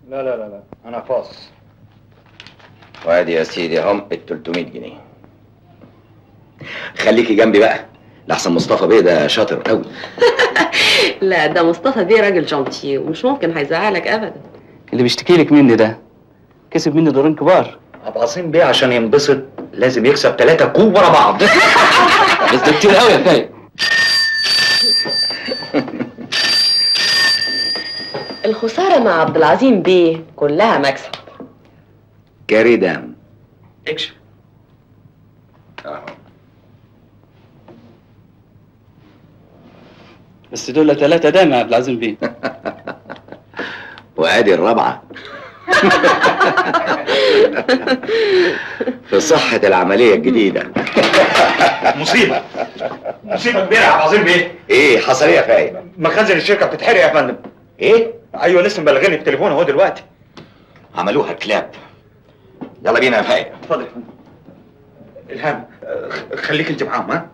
لا لا لا لا انا فاص وادي يا سيدي هم ال 300 جنيه خليكي جنبي بقى لحسن مصطفى بيه ده شاطر قوي لا ده مصطفى بيه راجل جونتي ومش ممكن هيزعلك ابدا اللي بيشتكي لك مني ده كسب مني دورين كبار ابو عظيم بيه عشان ينبسط لازم يكسب ثلاثة كوب ورا بعض بس ده كتير قوي يا فايق الخساره مع عبد العظيم بيه كلها مكسب كاري دام اكشف بس دول ثلاثة دايما يا عبد العظيم بيه وادي الرابعه في صحة العملية الجديدة مصيبة مصيبة كبيرة يا ابو عظيم بيه ايه حصل ايه يا فايق؟ مخازن الشركة بتتحرق يا فندم ايه؟ ايوه لسه مبلغيني التليفون اهو دلوقتي عملوها كلاب يلا بينا يا فايق اتفضل يا فندم الهام آه، خليك انت معاهم ها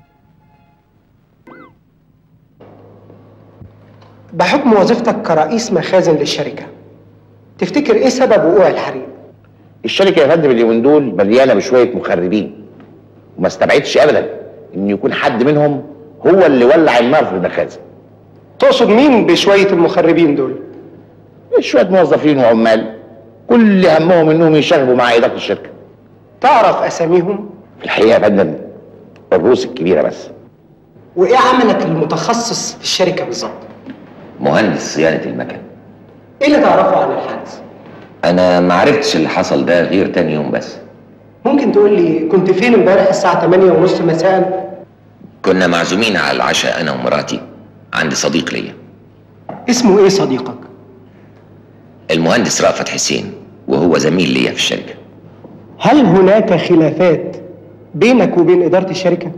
بحكم وظيفتك كرئيس مخازن للشركة تفتكر ايه سبب وقوع الحريق؟ الشركه يا فندم اليومين دول مليانه بشويه مخربين وما استبعدش ابدا ان يكون حد منهم هو اللي ولع النار في المخازن تقصد مين بشوية المخربين دول؟ شويه موظفين وعمال كل همهم انهم يشاغبوا مع اداره الشركه تعرف اساميهم؟ في الحقيقه يا فندم الروس الكبيره بس وايه عملك المتخصص في الشركة بالظبط؟ مهندس صيانة المكن ايه اللي تعرفه عن الحادث؟ انا ما عرفتش اللي حصل ده غير تاني يوم بس ممكن تقول لي كنت فين امبارح الساعة 8 ونص مساء؟ كنا معزومين على العشاء انا ومراتي عند صديق ليا اسمه ايه صديقك؟ المهندس رأفت حسين وهو زميل ليا في الشركة هل هناك خلافات بينك وبين إدارة الشركة؟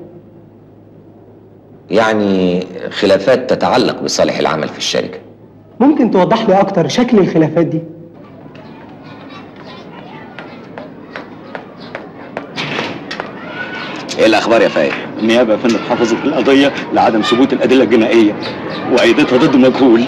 يعني خلافات تتعلق بصالح العمل في الشركة ممكن توضح لي أكتر شكل الخلافات دي؟ ايه الاخبار يا فايق النيابة يا فندم حفظت القضية لعدم ثبوت الأدلة الجنائية وأيدتها ضد مجهول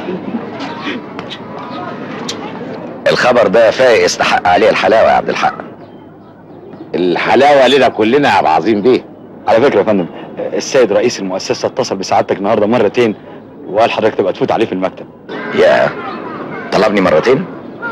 الخبر ده فايق يستحق عليه الحلاوة يا عبد الحق الحلاوه لنا كلنا يا ابو عظيم بيه على فكرة يا فندم السيد رئيس المؤسسة اتصل بسعادتك النهاردة مرتين وقال حضرتك تبقى تفوت عليه في المكتب يا طلبني مرتين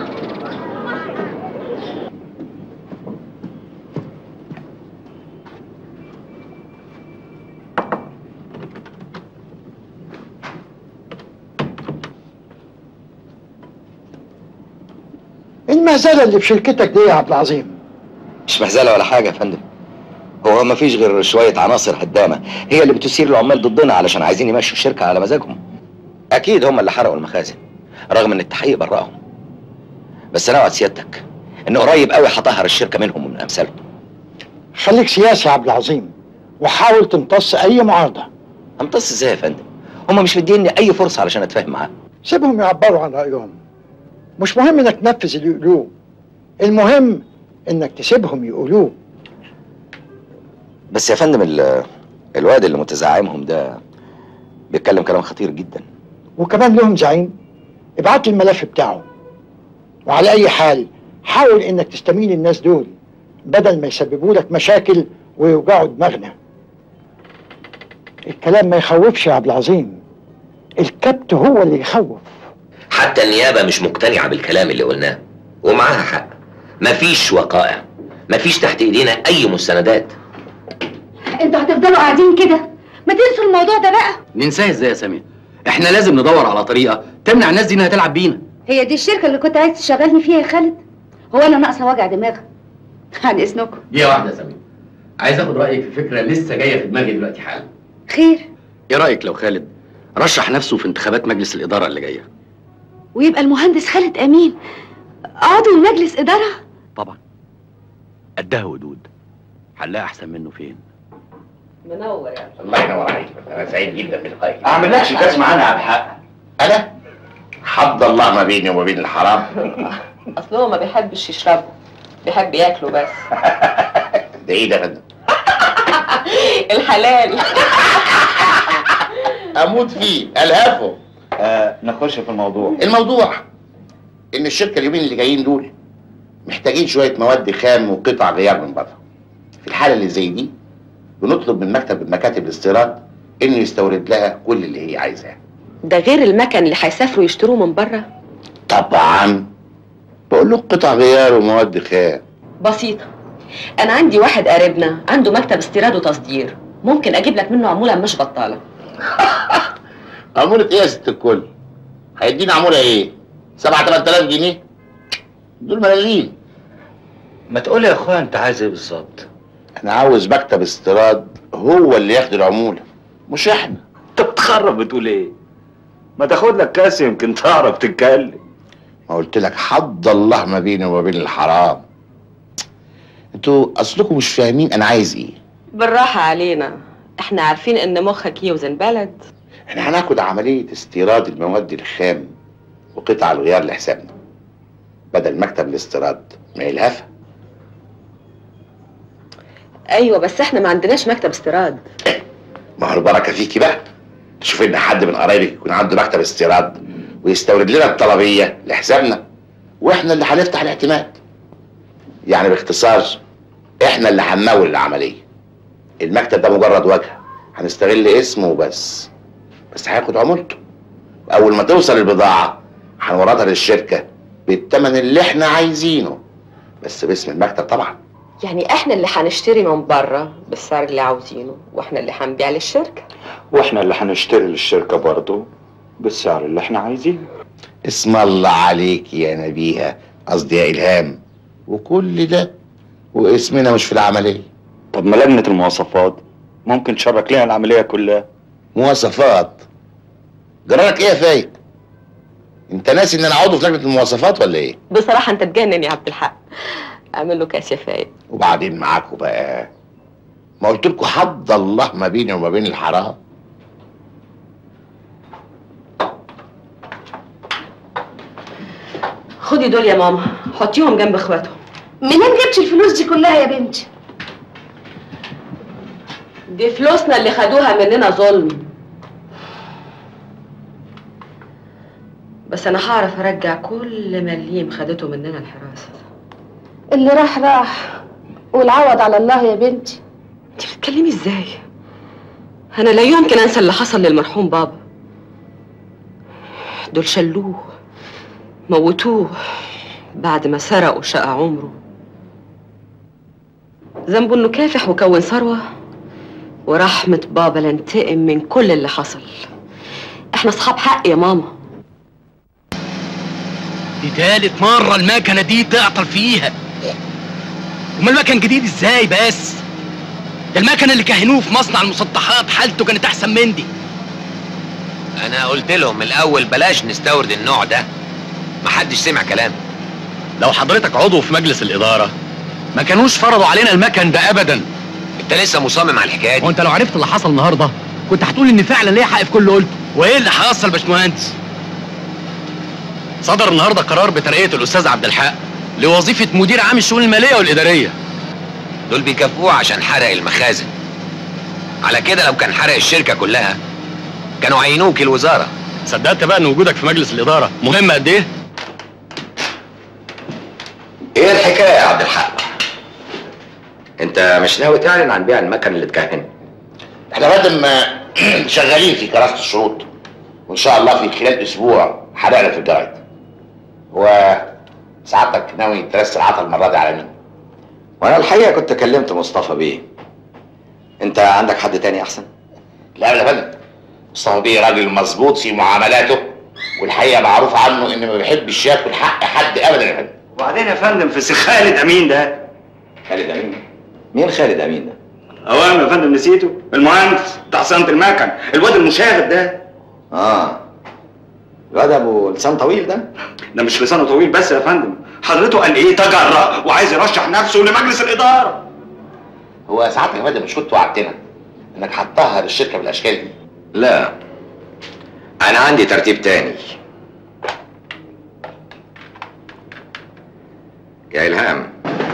المهزله اللي في شركتك دي يا عبد العظيم مش مهزلة ولا حاجة يا فندم هو ما فيش غير شوية عناصر هدامة هي اللي بتثير العمال ضدنا علشان عايزين يمشوا الشركة على مزاجهم أكيد هم اللي حرقوا المخازن رغم إن التحقيق براهم بس أنا أوعد سيادتك إن قريب قوي هطهر الشركة منهم ومن أمثالهم خليك سياسي يا عبد العظيم وحاول تمتص اي معارضه امتص ازاي يا فندم هم مش مديني اي فرصه علشان اتفاهم معاهم سيبهم يعبروا عن رايهم مش مهم انك تنفذ اللي يقولوه المهم انك تسيبهم يقولوه بس يا فندم ال- الواد اللي متزعمهم ده بيتكلم كلام خطير جدا وكمان لهم زعيم ابعت لي الملف بتاعه وعلى اي حال حاول انك تستميل الناس دول بدل ما يسببوا لك مشاكل ويوجعوا دماغنا الكلام ما يخوفش يا عبد العظيم الكبت هو اللي يخوف حتى النيابه مش مقتنعه بالكلام اللي قلناه ومعاها حق مفيش وقائع مفيش تحت ايدينا اي مستندات انتوا هتفضلوا قاعدين كده ما تنسوا الموضوع ده بقى ننساه ازاي يا سمير احنا لازم ندور على طريقة تمنع الناس دي انها تلعب بينا هي دي الشركه اللي كنت عايز تشغلني فيها يا خالد هو انا ناقصه وجع دماغ عن اذنكم دي واحدة يا سمير عايز اخد رأيك في فكرة لسه جاية في دماغي دلوقتي حالا خير ايه رأيك لو خالد رشح نفسه في انتخابات مجلس الإدارة اللي جاية ويبقى المهندس خالد امين عضو مجلس اداره طبعا قدها ودود حلها احسن منه فين منور يا الله ينور عليك انا سعيد جدا بلقائك اعمل لكش كاس معانا يا عبد الحق انا حد الله ما بيني وما بين الحرام اصل هو ما بيحبش يشربه بيحب ياكله بس ده ايه ده يا فندم الحلال اموت فيه الهفه آه نخش في الموضوع الموضوع ان الشركه اليومين اللي جايين دول محتاجين شويه مواد خام وقطع غيار من بره في الحاله اللي زي دي بنطلب من مكتب من مكاتب الاستيراد انه يستورد لها كل اللي هي عايزاه ده غير المكن اللي هيسافروا يشتروه من بره طبعا بقول له قطع غيار ومواد خام بسيطة أنا عندي واحد قريبنا عنده مكتب استيراد وتصدير ممكن أجيب لك منه عمولة مش بطالة عمولة ايه يا ست الكل؟ هيدينا عمولة ايه؟ 7 8000 جنيه؟ دول ملاليم ما تقول يا اخويا انت عايز ايه بالظبط انا عاوز مكتب استيراد هو اللي ياخد العمولة مش احنا انت بتخرب بتقول ايه ما تاخد لك كاس يمكن تعرف تتكلم ما قلت لك حد الله ما بيني وما بين الحرام انتوا اصلكم مش فاهمين انا عايز ايه بالراحة علينا احنا عارفين ان مخك يوزن بلد احنا هناخد عملية استيراد المواد الخام وقطع الغيار لحسابنا بدل مكتب الاستيراد ما يلهفها ايوه بس احنا ما عندناش مكتب استيراد ما هو البركة فيكي بقى تشوف ان حد من قرايبك يكون عنده مكتب استيراد ويستورد لنا الطلبية لحسابنا واحنا اللي هنفتح الاعتماد يعني باختصار احنا اللي هنمول العملية المكتب ده مجرد وجهة هنستغل اسمه وبس بس هياخد عمولته اول ما توصل البضاعة هنوردها للشركة بالثمن اللي احنا عايزينه بس باسم المكتب طبعا يعني احنا اللي هنشتري من بره بالسعر اللي عاوزينه واحنا اللي هنبيع للشركة واحنا اللي هنشتري للشركه برضه بالسعر اللي احنا عايزينه اسم الله عليك يا نبيها قصدي يا الهام وكل ده واسمنا مش في العمليه طب ما لجنه المواصفات ممكن تشارك لنا العمليه كلها مواصفات جرالك ايه يا فايق انت ناسي ان انا عضو في لجنه المواصفات ولا ايه بصراحة انت تجنن يا عبد الحق اعمل له كاس يا فايد وبعدين معاكم بقى ما قلت لكم حد الله ما بيني وما بين الحرام خدي دول يا ماما حطيهم جنب اخواتهم منين جبتي الفلوس دي كلها يا بنتي دي فلوسنا اللي خدوها مننا ظلم بس انا هعرف ارجع كل مليم خدته مننا الحراسه اللي راح راح والعوض على الله يا بنتي انت بتتكلمي ازاي انا لا يمكن انسى اللي حصل للمرحوم بابا دول شلوه موتوه بعد ما سرقوا شقى عمره ذنبه انه كافح وكون ثروه ورحمه بابا لانتقم من كل اللي حصل احنا اصحاب حق يا ماما دي تالت مرة المكنة دي تعطل فيها وما المكن جديد ازاي بس ده المكن اللي كهنوه في مصنع المسطحات حالته كانت احسن من دي انا قلت لهم من الاول بلاش نستورد النوع ده محدش سمع كلامي لو حضرتك عضو في مجلس الإدارة ما كانوش فرضوا علينا المكن ده أبدا انت لسه مصمم على الحكايه دي وانت لو عرفت اللي حصل النهارده كنت هتقول ان فعلا ليا حق في كل اللي قلته وايه اللي حصل يا باشمهندس صدر النهارده قرار بترقيه الاستاذ عبد الحق لوظيفه مدير عام الشؤون الماليه والاداريه دول بيكافئوه عشان حرق المخازن على كده لو كان حرق الشركه كلها كانوا عينوك الوزاره صدقت بقى ان وجودك في مجلس الاداره مهم قد ايه ايه الحكايه يا عبد الحق انت مش ناوي تعلن عن بيع المكن اللي اتكهن احنا مادام شغالين في كراسه الشروط وان شاء الله في خلال اسبوع هنعلن في الجرايد هو سعادتك ناوي ترسل عطل المره دي على مين؟ وانا الحقيقه كنت كلمت مصطفى بيه انت عندك حد تاني احسن لا يا فندم مصطفى بيه راجل مظبوط في معاملاته والحقيقه معروف عنه انه ما بيحبش ياكل حق حد ابدا يا فندم وبعدين يا فندم في سي خالد امين ده خالد امين مين خالد امين ده اوام يا فندم نسيته المهندس بتاع صيانه المكن الواد المشاغب ده اه الواد ابو لسان طويل ده ده مش لسانه طويل بس يا فندم حضرته قال ايه تجرأ وعايز يرشح نفسه لمجلس الاداره هو ساعتك يا فندم مش كنت وعدتنا انك هتطهر الشركه بالاشكال دي لا انا عندي ترتيب تاني يا الهام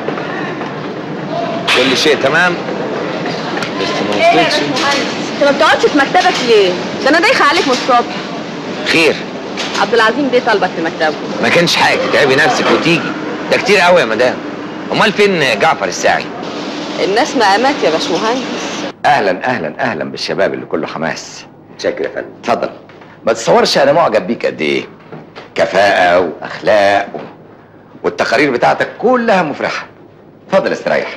كل شيء تمام لسه ما وصلتش انت ما بتقعدش في مكتبك ليه؟ ده انا دايخه عليك من الصبح خير عبد العظيم بيه طالبك في مكتبه ما كانش حاجه تتعبي نفسك وتيجي ده كتير قوي يا مدام امال فين جعفر الساعي الناس مقامات يا باشمهندس اهلا اهلا اهلا بالشباب اللي كله حماس شكرا يا فندم اتفضل ما تتصورش انا معجب بيك قد ايه كفاءة واخلاق و... والتقارير بتاعتك كلها مفرحة اتفضل استريح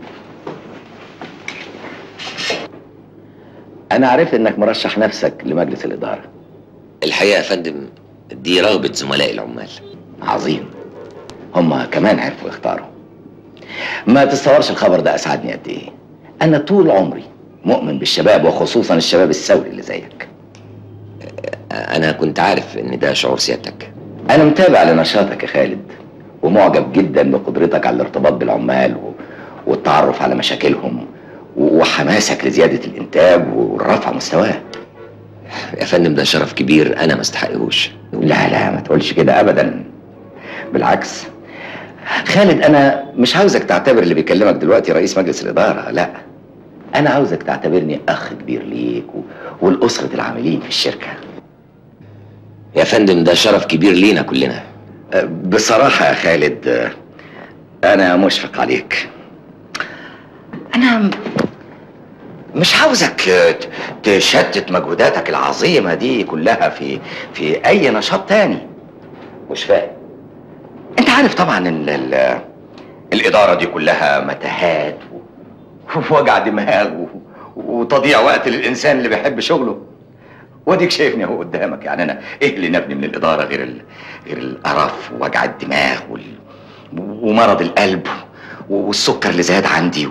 انا عرفت انك مرشح نفسك لمجلس الادارة الحقيقه يا فندم دي رغبه زملاء العمال عظيم هما كمان عرفوا يختاروا ما تتصورش الخبر ده اسعدني قد ايه انا طول عمري مؤمن بالشباب وخصوصا الشباب الثوري اللي زيك انا كنت عارف ان ده شعور سيادتك انا متابع لنشاطك يا خالد ومعجب جدا بقدرتك على الارتباط بالعمال و... والتعرف على مشاكلهم و- وحماسك لزيادة الإنتاج ورفع مستواه يا فندم ده شرف كبير انا ما استحقهوش لا لا ما تقولش كده أبدا بالعكس خالد أنا مش عاوزك تعتبر اللي بيكلمك دلوقتي رئيس مجلس الإدارة لا أنا عاوزك تعتبرني أخ كبير ليك و... ولأسرة العاملين في الشركة يا فندم ده شرف كبير لينا كلنا بصراحة يا خالد أنا مشفق عليك أنا مش عاوزك ت- تشتت مجهوداتك العظيمة دي كلها في في أي نشاط تاني مش فاهم أنت عارف طبعا ال ال الإدارة دي كلها متاهات و- ووجع دماغ و- وتضييع وقت للإنسان اللي بيحب شغله واديك شايفني اهو قدامك يعني انا ايه اللي نبني من الاداره غير ال... غير القرف ووجع الدماغ وال... ومرض القلب والسكر اللي زاد عندي و...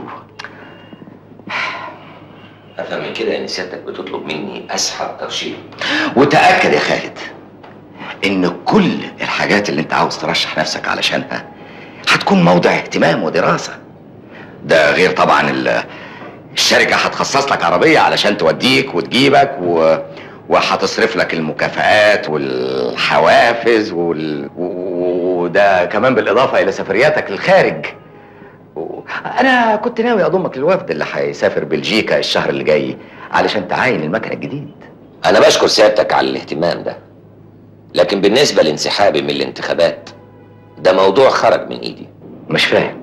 افهم من كده ان سيادتك بتطلب مني اسحب ترشيح وتاكد يا خالد ان كل الحاجات اللي انت عاوز ترشح نفسك علشانها هتكون موضع اهتمام ودراسه ده غير طبعا ال... الشركه هتخصص لك عربيه علشان توديك وتجيبك و... وهتصرف لك المكافآت والحوافز وال... و- وده كمان بالاضافه الى سفرياتك للخارج و- انا كنت ناوي اضمك للوفد اللي هيسافر بلجيكا الشهر اللي جاي علشان تعاين المكن الجديد انا بشكر سيادتك على الاهتمام ده لكن بالنسبه لانسحابي من الانتخابات ده موضوع خرج من ايدي مش فاهم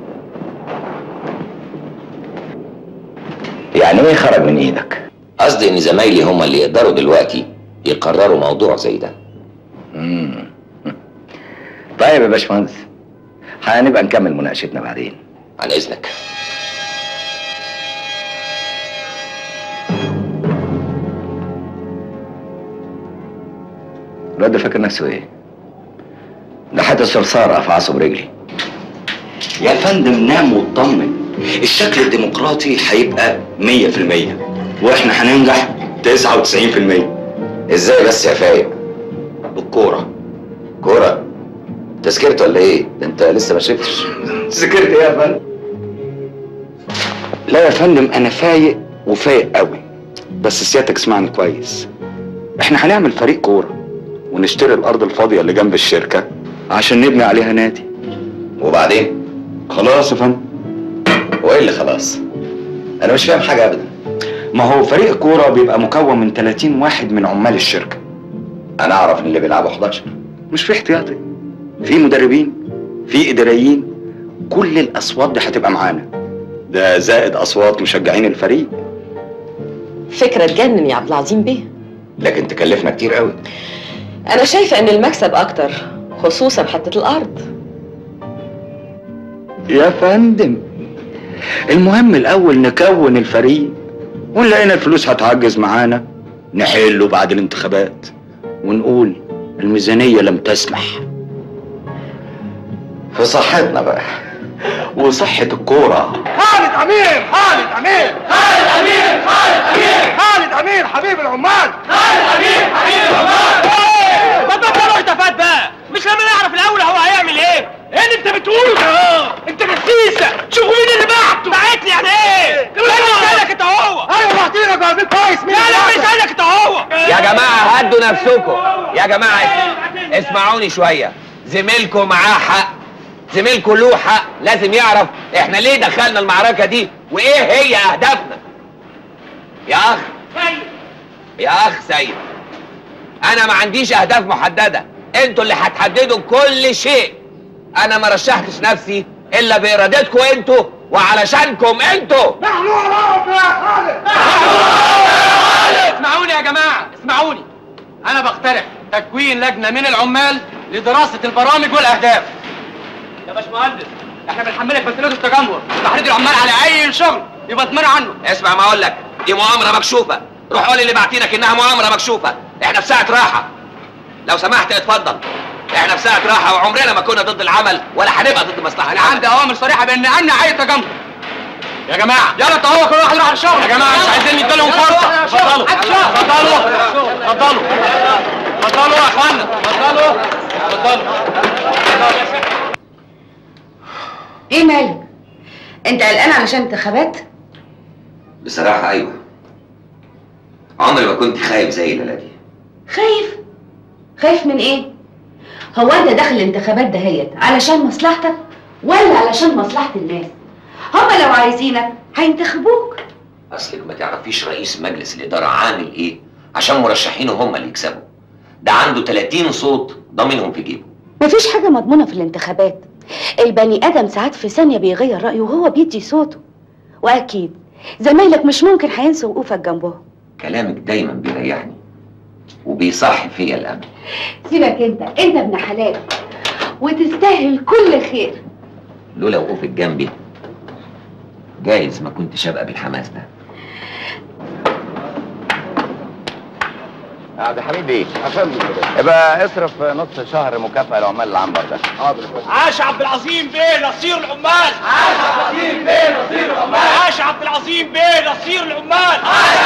يعني ايه خرج من ايدك قصدي ان زمايلي هم اللي يقدروا دلوقتي يقرروا موضوع زي ده مم. طيب يا باشمهندس هنبقى نكمل مناقشتنا بعدين عن اذنك الواد ده فاكر نفسه ايه ده حتى الصرصار افعصه برجلي يا فندم نام واطمن الشكل الديمقراطي هيبقى 100% واحنا هننجح 99% ازاي بس يا فايق بالكوره كوره تذكرت ولا ايه ده انت لسه ما شفتش ذاكرت ايه يا فندم لا يا فندم انا فايق وفايق قوي بس سيادتك اسمعني كويس احنا هنعمل فريق كوره ونشتري الارض الفاضيه اللي جنب الشركه عشان نبني عليها نادي وبعدين خلاص يا فندم وايه اللي خلاص انا مش فاهم حاجه ابدا ما هو فريق الكوره بيبقى مكون من 30 واحد من عمال الشركه انا اعرف ان اللي بيلعبوا 11 مش في احتياطي في مدربين في اداريين كل الاصوات دي هتبقى معانا ده زائد اصوات مشجعين الفريق فكرة تجنن يا عبد العظيم بيه لكن تكلفنا كتير قوي أنا شايفة إن المكسب أكتر خصوصا حتة الأرض يا فندم المهم الاول نكون الفريق وان لقينا الفلوس هتعجز معانا نحله بعد الانتخابات ونقول الميزانيه لم تسمح في صحتنا بقى وصحه الكوره خالد امير خالد امير خالد امير خالد امير خالد امير حبيب العمال خالد امير حبيب العمال طب بطلوا هتافات بقى مش لما نعرف الاول هو هيعمل ايه ايه اللي انت بتقوله ده انت نسيسه شوفوا مين اللي بعته بعت لي يعني ايه انا مش قالك انت هو ايوه بعتينا جايبين كويس مين لا لا مش قالك انت هو يا جماعه هدوا نفسكم يا جماعه اسمعوني شويه زميلكم معاه حق زميلكم له حق لازم يعرف احنا ليه دخلنا المعركه دي وايه هي اهدافنا يا اخ يا اخ سيد انا ما عنديش اهداف محدده انتوا اللي هتحددوا كل شيء انا ما رشحتش نفسي الا بارادتكم انتوا وعلشانكم انتوا نحن وراءكم يا خالد اسمعوني يا جماعة اسمعوني أنا بقترح تكوين لجنة من العمال لدراسة البرامج والأهداف يا باشمهندس احنا بنحملك مسؤولية التجمهر تحريض العمال على أي شغل يبقى تمنع عنه اسمع ما اقول لك دي مؤامره مكشوفه روح قول اللي بعتينك انها مؤامره مكشوفه احنا في ساعه راحه لو سمحت اتفضل احنا في ساعه راحه وعمرنا ما كنا ضد العمل ولا هنبقى ضد مصلحه أنا عندي أوامر صريحة بإن أمنع أي تجمهر يا جماعة يلا تعالوا كل واحد يروح على الشغل يا جماعة مش عايزين نديلهم فرصة اتفضلوا اتفضلوا اتفضلوا اتفضلوا يا اخوانا اتفضلوا اتفضلوا ايه مالك انت قلقان علشان انتخابات بصراحه ايوه عمري ما كنت خايف زي الليله دي خايف خايف من ايه هو انت داخل الانتخابات دهيت علشان مصلحتك ولا علشان مصلحة الناس هما لو عايزينك هينتخبوك اصل ما تعرفيش رئيس مجلس الاداره عامل ايه عشان مرشحينه هم اللي يكسبوا ده عنده 30 صوت ضامنهم في جيبه مفيش حاجة مضمونة في الانتخابات البني آدم ساعات في ثانية بيغير رأيه وهو بيدي صوته وأكيد زمايلك مش ممكن هينسوا وقوفك جنبهم كلامك دايما بيريحني وبيصحي فيا الامل سيبك انت انت ابن حلال وتستاهل كل خير لولا وقوفك جنبي جايز ما كنتش ابقى بالحماس ده يا عبد الحميد ايه؟ افندم يبقى اصرف نص شهر مكافأة لعمال العنبر ده حاضر عاش عبد العظيم بيه نصير العمال عاش عبد العظيم بيه نصير العمال عاش عبد العظيم بيه نصير العمال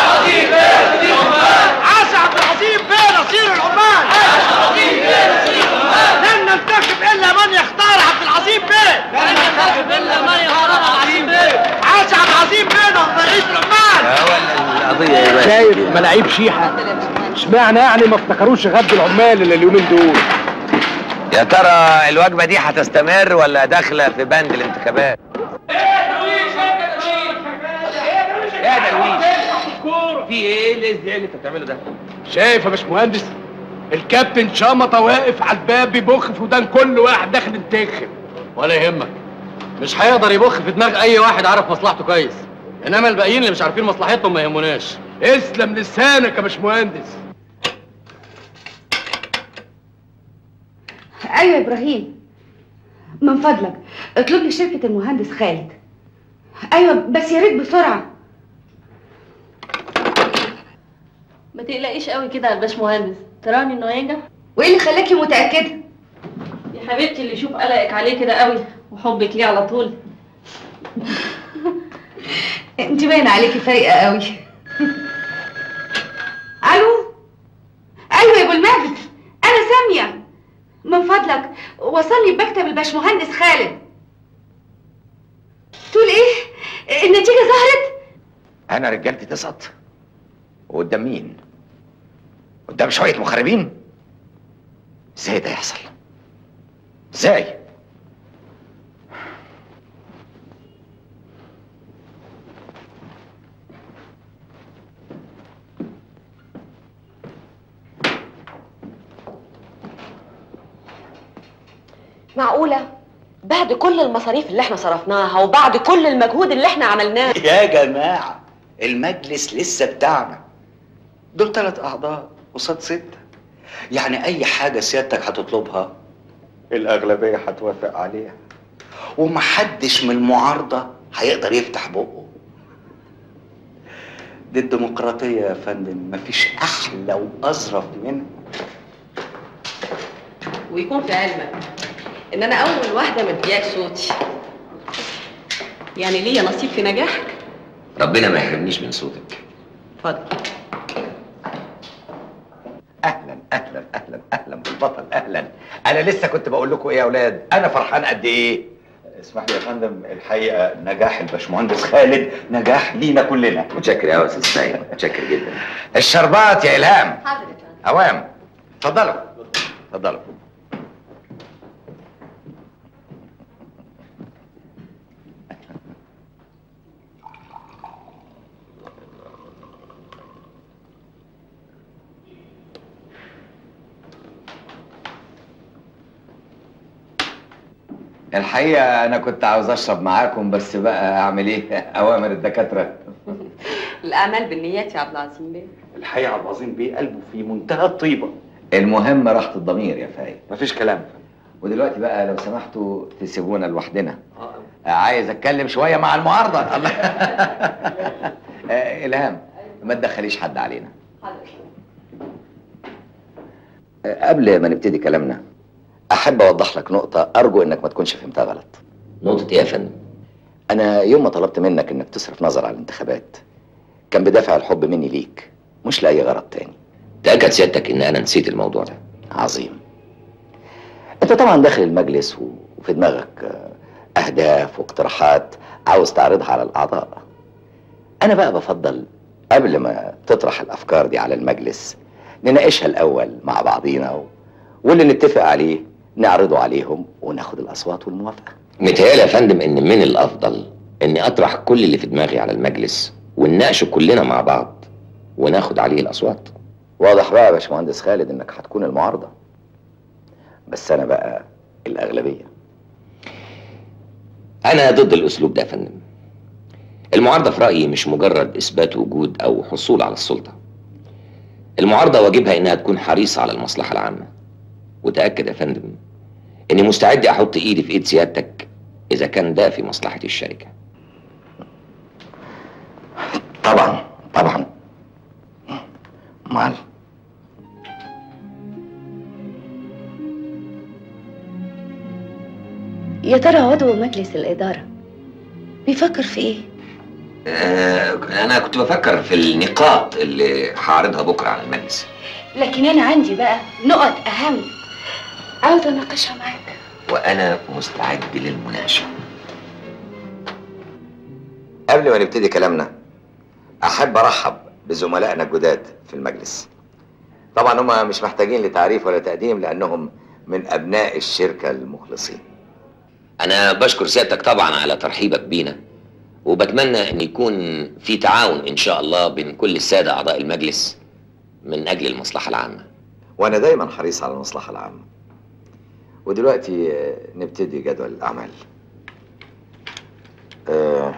عاش عبد العظيم بيه نصير العمال عاش عبد العظيم بيه نصير العمال عاش عبد العظيم بيه نصير العمال لن ننتخب الا من يختار عبد العظيم بيه لن ننتخب الا من يختار عبد العظيم بيه عاش عبد العظيم بيه رئيس العمال القضيه شايف ملاعيب شيحة اشمعنى يعني ما افتكروش غد العمال اللي اليومين دول يا ترى الوجبه دي هتستمر ولا داخله في بند الانتخابات يا درويش في ايه اللي ازاي اللي انت بتعمله ده شايف يا باشمهندس الكابتن شمطة واقف على الباب بيبخ في ودان كل واحد داخل ينتخب ولا يهمك مش هيقدر يبخ في دماغ اي واحد عارف مصلحته كويس انما الباقيين اللي مش عارفين مصلحتهم ما يهموناش اسلم لسانك يا باشمهندس ايوه يا ابراهيم من فضلك اطلب لي شركة المهندس خالد ايوه بس يا ريت بسرعة ما تقلقيش قوي كده على الباشمهندس تراني انه ينجح وايه اللي خلاكي متأكدة يا حبيبتي اللي يشوف قلقك عليه كده قوي وحبك ليه على طول انت باين عليكي فايقة قوي الو ايوه يا ابو المجد انا سامية من فضلك وصلني بمكتب الباشمهندس خالد تقول ايه النتيجة ظهرت انا رجالتي تسقط وقدام مين قدام شويه مخربين ازاي ده يحصل ازاي معقولة بعد كل المصاريف اللي احنا صرفناها وبعد كل المجهود اللي احنا عملناه يا جماعة المجلس لسه بتاعنا دول ثلاث أعضاء قصاد ستة يعني أي حاجة سيادتك هتطلبها الأغلبية هتوافق عليها ومحدش من المعارضة هيقدر يفتح بقه دي الديمقراطية يا فندم مفيش أحلى وأظرف منها ويكون في علمك ان انا اول واحدة مدياك صوتي يعني ليا نصيب في نجاحك ربنا ما يحرمنيش من صوتك اتفضل اهلا اهلا اهلا اهلا بالبطل اهلا انا لسه كنت بقول لكم ايه يا اولاد انا فرحان قد ايه اسمح لي يا فندم الحقيقة نجاح الباشمهندس خالد نجاح لينا كلنا متشكر يا استاذ سعيد متشكر جدا الشربات يا الهام حاضر اوام اتفضلوا اتفضلوا الحقيقة أنا كنت عاوز أشرب معاكم بس بقى أعمل إيه؟ أوامر الدكاترة الأعمال بالنيات يا عبد العظيم بيه الحقيقه عبد العظيم بيه قلبه في منتهى الطيبه المهم راحة الضمير يا فايق مفيش كلام ودلوقتي بقى لو سمحتوا تسيبونا لوحدنا عايز أتكلم شوية مع المعارضة الله آه، إلهام ما تدخليش حد علينا آه، قبل ما نبتدي كلامنا أحب أوضح لك نقطة أرجو إنك ما تكونش فهمتها غلط نقطة إيه يا فندم؟ أنا يوم ما طلبت منك إنك تصرف نظر على الانتخابات كان بدافع الحب مني ليك مش لأي غرض تاني تأكد سيادتك إن أنا نسيت الموضوع ده عظيم أنت طبعا داخل المجلس و- وفي دماغك آه، أهداف واقتراحات عاوز تعرضها على الأعضاء أنا بقى بفضل قبل ما تطرح الأفكار دي على المجلس نناقشها الأول مع بعضينا و... واللي نتفق عليه نعرضه عليهم وناخد الأصوات والموافقة متهيألي يا فندم إن من الأفضل إني أطرح كل اللي في دماغي على المجلس ونناقشه كلنا مع بعض وناخد عليه الأصوات واضح بقى يا باشمهندس خالد إنك هتكون المعارضة بس أنا بقى الأغلبية أنا ضد الأسلوب ده يا فندم المعارضة في رأيي مش مجرد إثبات وجود أو حصول على السلطة المعارضة واجبها إنها تكون حريصة على المصلحة العامة وتأكد يا فندم إني مستعد أحط إيدي في إيد سيادتك إذا كان ده في مصلحة الشركة طبعا طبعا معلم يا ترى عضو مجلس الإدارة بيفكر في إيه؟ آه أنا كنت بفكر في النقاط اللي هعرضها بكرة على المجلس لكن أنا عندي بقى نقط أهم عاوزة أناقشها معاك وأنا مستعد للمناقشة قبل ما نبتدي كلامنا أحب أرحب بزملائنا الجداد في المجلس طبعا هم مش محتاجين لتعريف ولا تقديم لأنهم من أبناء الشركة المخلصين أنا بشكر سيادتك طبعا على ترحيبك بينا وبتمنى أن يكون في تعاون إن شاء الله بين كل السادة أعضاء المجلس من أجل المصلحة العامة وأنا دايما حريص على المصلحة العامة ودلوقتي آه، نبتدي جدول الأعمال آه،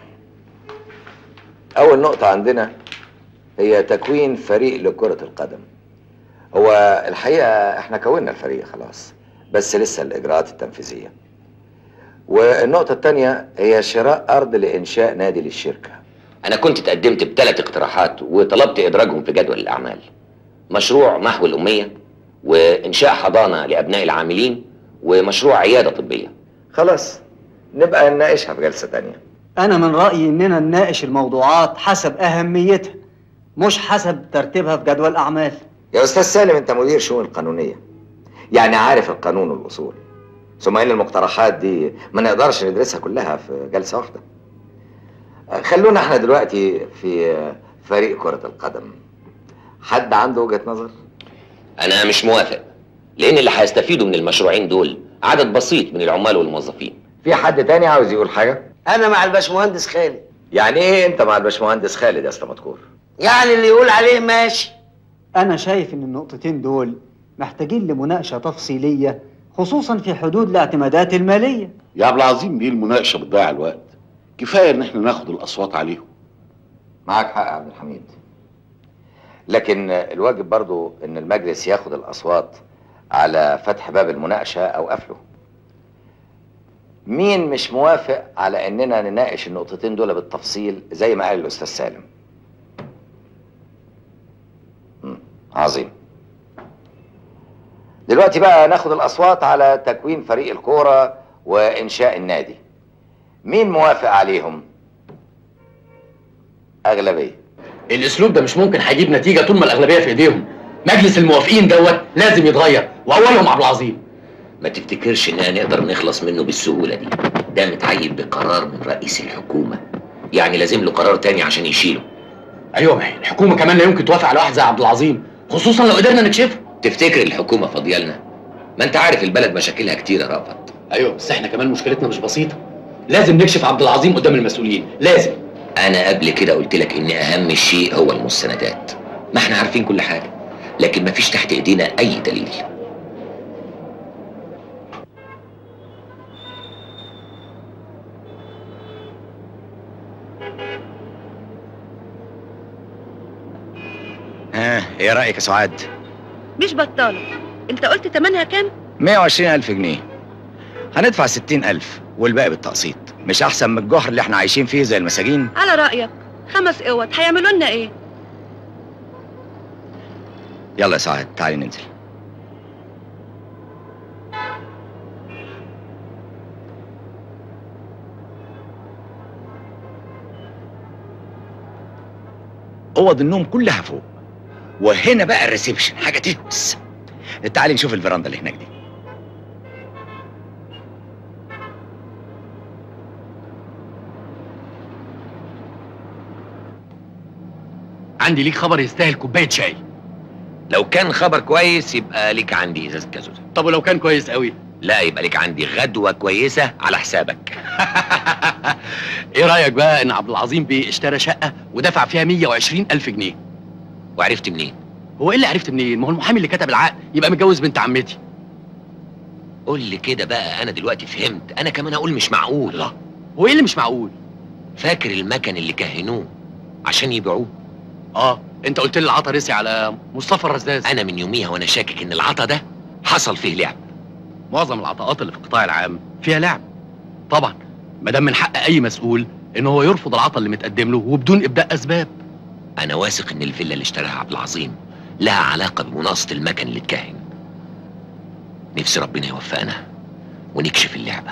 أول نقطة عندنا هي تكوين فريق لكرة القدم هو الحقيقة احنا كونا الفريق خلاص بس لسه الإجراءات التنفيذية والنقطة الثانية هي شراء أرض لإنشاء نادي للشركة أنا كنت تقدمت بثلاث اقتراحات وطلبت إدراجهم في جدول الأعمال مشروع محو الأمية وإنشاء حضانة لأبناء العاملين ومشروع عيادة طبية خلاص نبقى نناقشها في جلسة تانية أنا من رأيي إننا نناقش الموضوعات حسب أهميتها مش حسب ترتيبها في جدول أعمال يا أستاذ سالم أنت مدير شؤون القانونية يعني عارف القانون والأصول ثم إن المقترحات دي ما نقدرش ندرسها كلها في جلسة واحدة خلونا احنا دلوقتي في فريق كرة القدم حد عنده وجهة نظر؟ أنا مش موافق لأن اللي هيستفيدوا من المشروعين دول عدد بسيط من العمال والموظفين في حد تاني عاوز يقول حاجة؟ انا مع الباشمهندس خالد يعني ايه انت مع الباشمهندس خالد يا اسطى مذكور؟ يعني اللي يقول عليه ماشي أنا شايف إن النقطتين دول محتاجين لمناقشة تفصيلية خصوصا في حدود الاعتمادات المالية يا عبد العظيم دي المناقشه بتضيع الوقت كفايه ان احنا ناخد الاصوات عليهم معاك حق يا عبد الحميد لكن الواجب برضو ان المجلس ياخد الاصوات على فتح باب المناقشه او قفله مين مش موافق على اننا نناقش النقطتين دول بالتفصيل زي ما قال الاستاذ سالم مم، عظيم دلوقتي بقى ناخد الاصوات على تكوين فريق الكوره وانشاء النادي مين موافق عليهم اغلبيه الاسلوب ده مش ممكن هيجيب نتيجه طول ما الاغلبيه في ايديهم مجلس الموافقين دوت لازم يتغير واولهم عبد العظيم ما تفتكرش اننا نقدر نخلص منه بالسهوله دي ده متعين بقرار من رئيس الحكومه يعني لازم له قرار تاني عشان يشيله ايوه ما هي الحكومه كمان لا يمكن توافق على واحد زي عبد العظيم خصوصا لو قدرنا نكشفه تفتكر الحكومه فاضيالنا ما انت عارف البلد مشاكلها كتير يا رافت ايوه بس احنا كمان مشكلتنا مش بسيطه لازم نكشف عبد العظيم قدام المسؤولين لازم انا قبل كده قلت لك ان اهم شيء هو المستندات ما احنا عارفين كل حاجه لكن ما فيش تحت ايدينا اي دليل ها ايه رايك يا سعاد مش بطالة انت قلت تمنها كام 120 الف جنيه هندفع 60 الف والباقي بالتقسيط مش احسن من الجحر اللي احنا عايشين فيه زي المساجين على رأيك خمس قوت هيعملوا لنا ايه يلا يا سعاد تعالي ننزل اوض النوم كلها فوق وهنا بقى الريسبشن حاجه تهمس تعالي نشوف الفيراندا اللي هناك دي عندي ليك خبر يستاهل كوبايه شاي لو كان خبر كويس يبقى ليك عندي ازازه كازوزه طب ولو كان كويس قوي لا يبقى ليك عندي غدوه كويسه على حسابك ايه رايك بقى ان عبد العظيم بيه اشترى شقه ودفع فيها 120 الف جنيه وعرفت منين هو ايه اللي عرفت منين ما هو المحامي اللي كتب العقد يبقى متجوز بنت عمتي قول لي كده بقى انا دلوقتي فهمت انا كمان اقول مش معقول لا هو ايه اللي مش معقول فاكر المكن اللي كهنوه عشان يبيعوه اه انت قلت لي العطا رسي على مصطفى الرزاز انا من يوميها وانا شاكك ان العطا ده حصل فيه لعب معظم العطاءات اللي في القطاع العام فيها لعب طبعا ما دام من حق اي مسؤول ان هو يرفض العطا اللي متقدم له وبدون ابداء اسباب انا واثق ان الفيلا اللي اشتراها عبد العظيم لها علاقه بمناقصه المكن اللي اتكهن نفسي ربنا يوفقنا ونكشف اللعبه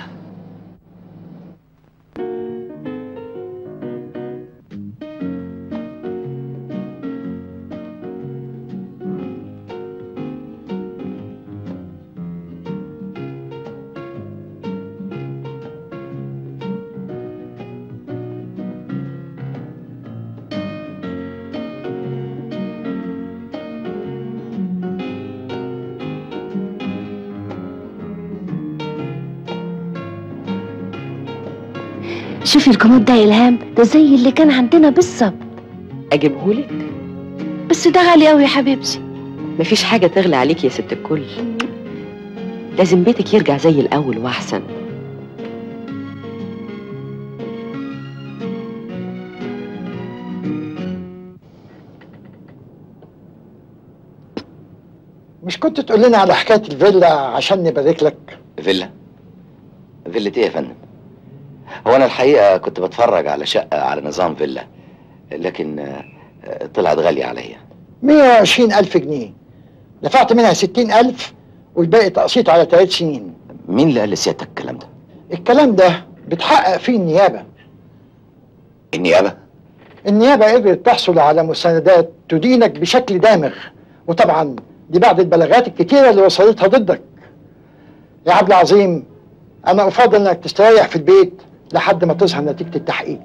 شوفي الكومود ده يا الهام ده زي اللي كان عندنا بالظبط اجيبهولك بس ده غالي قوي يا حبيبتي مفيش حاجه تغلى عليك يا ست الكل لازم بيتك يرجع زي الاول واحسن مش كنت تقول لنا على حكايه الفيلا عشان نبارك لك فيلا فيلا ايه يا فندم هو انا الحقيقه كنت بتفرج على شقه على نظام فيلا لكن آه، آه، طلعت غاليه عليا 120 ألف جنيه دفعت منها 60 ألف والباقي تقسيط على ثلاث سنين مين اللي قال لسيادتك الكلام ده الكلام ده بتحقق فيه النيابة النيابه النيابة قدرت تحصل على مستندات تدينك بشكل دامغ وطبعا دي بعد البلاغات الكتيرة اللي وصلتها ضدك يا عبد العظيم أنا أفضل إنك تستريح في البيت لحد ما تظهر نتيجة التحقيق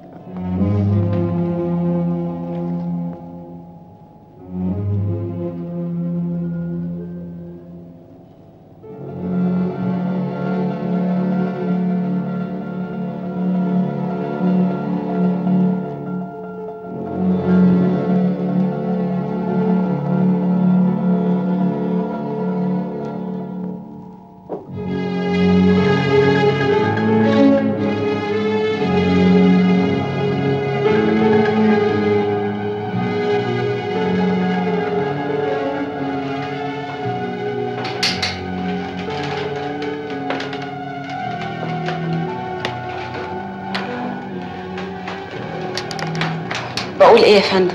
بقول ايه يا فندم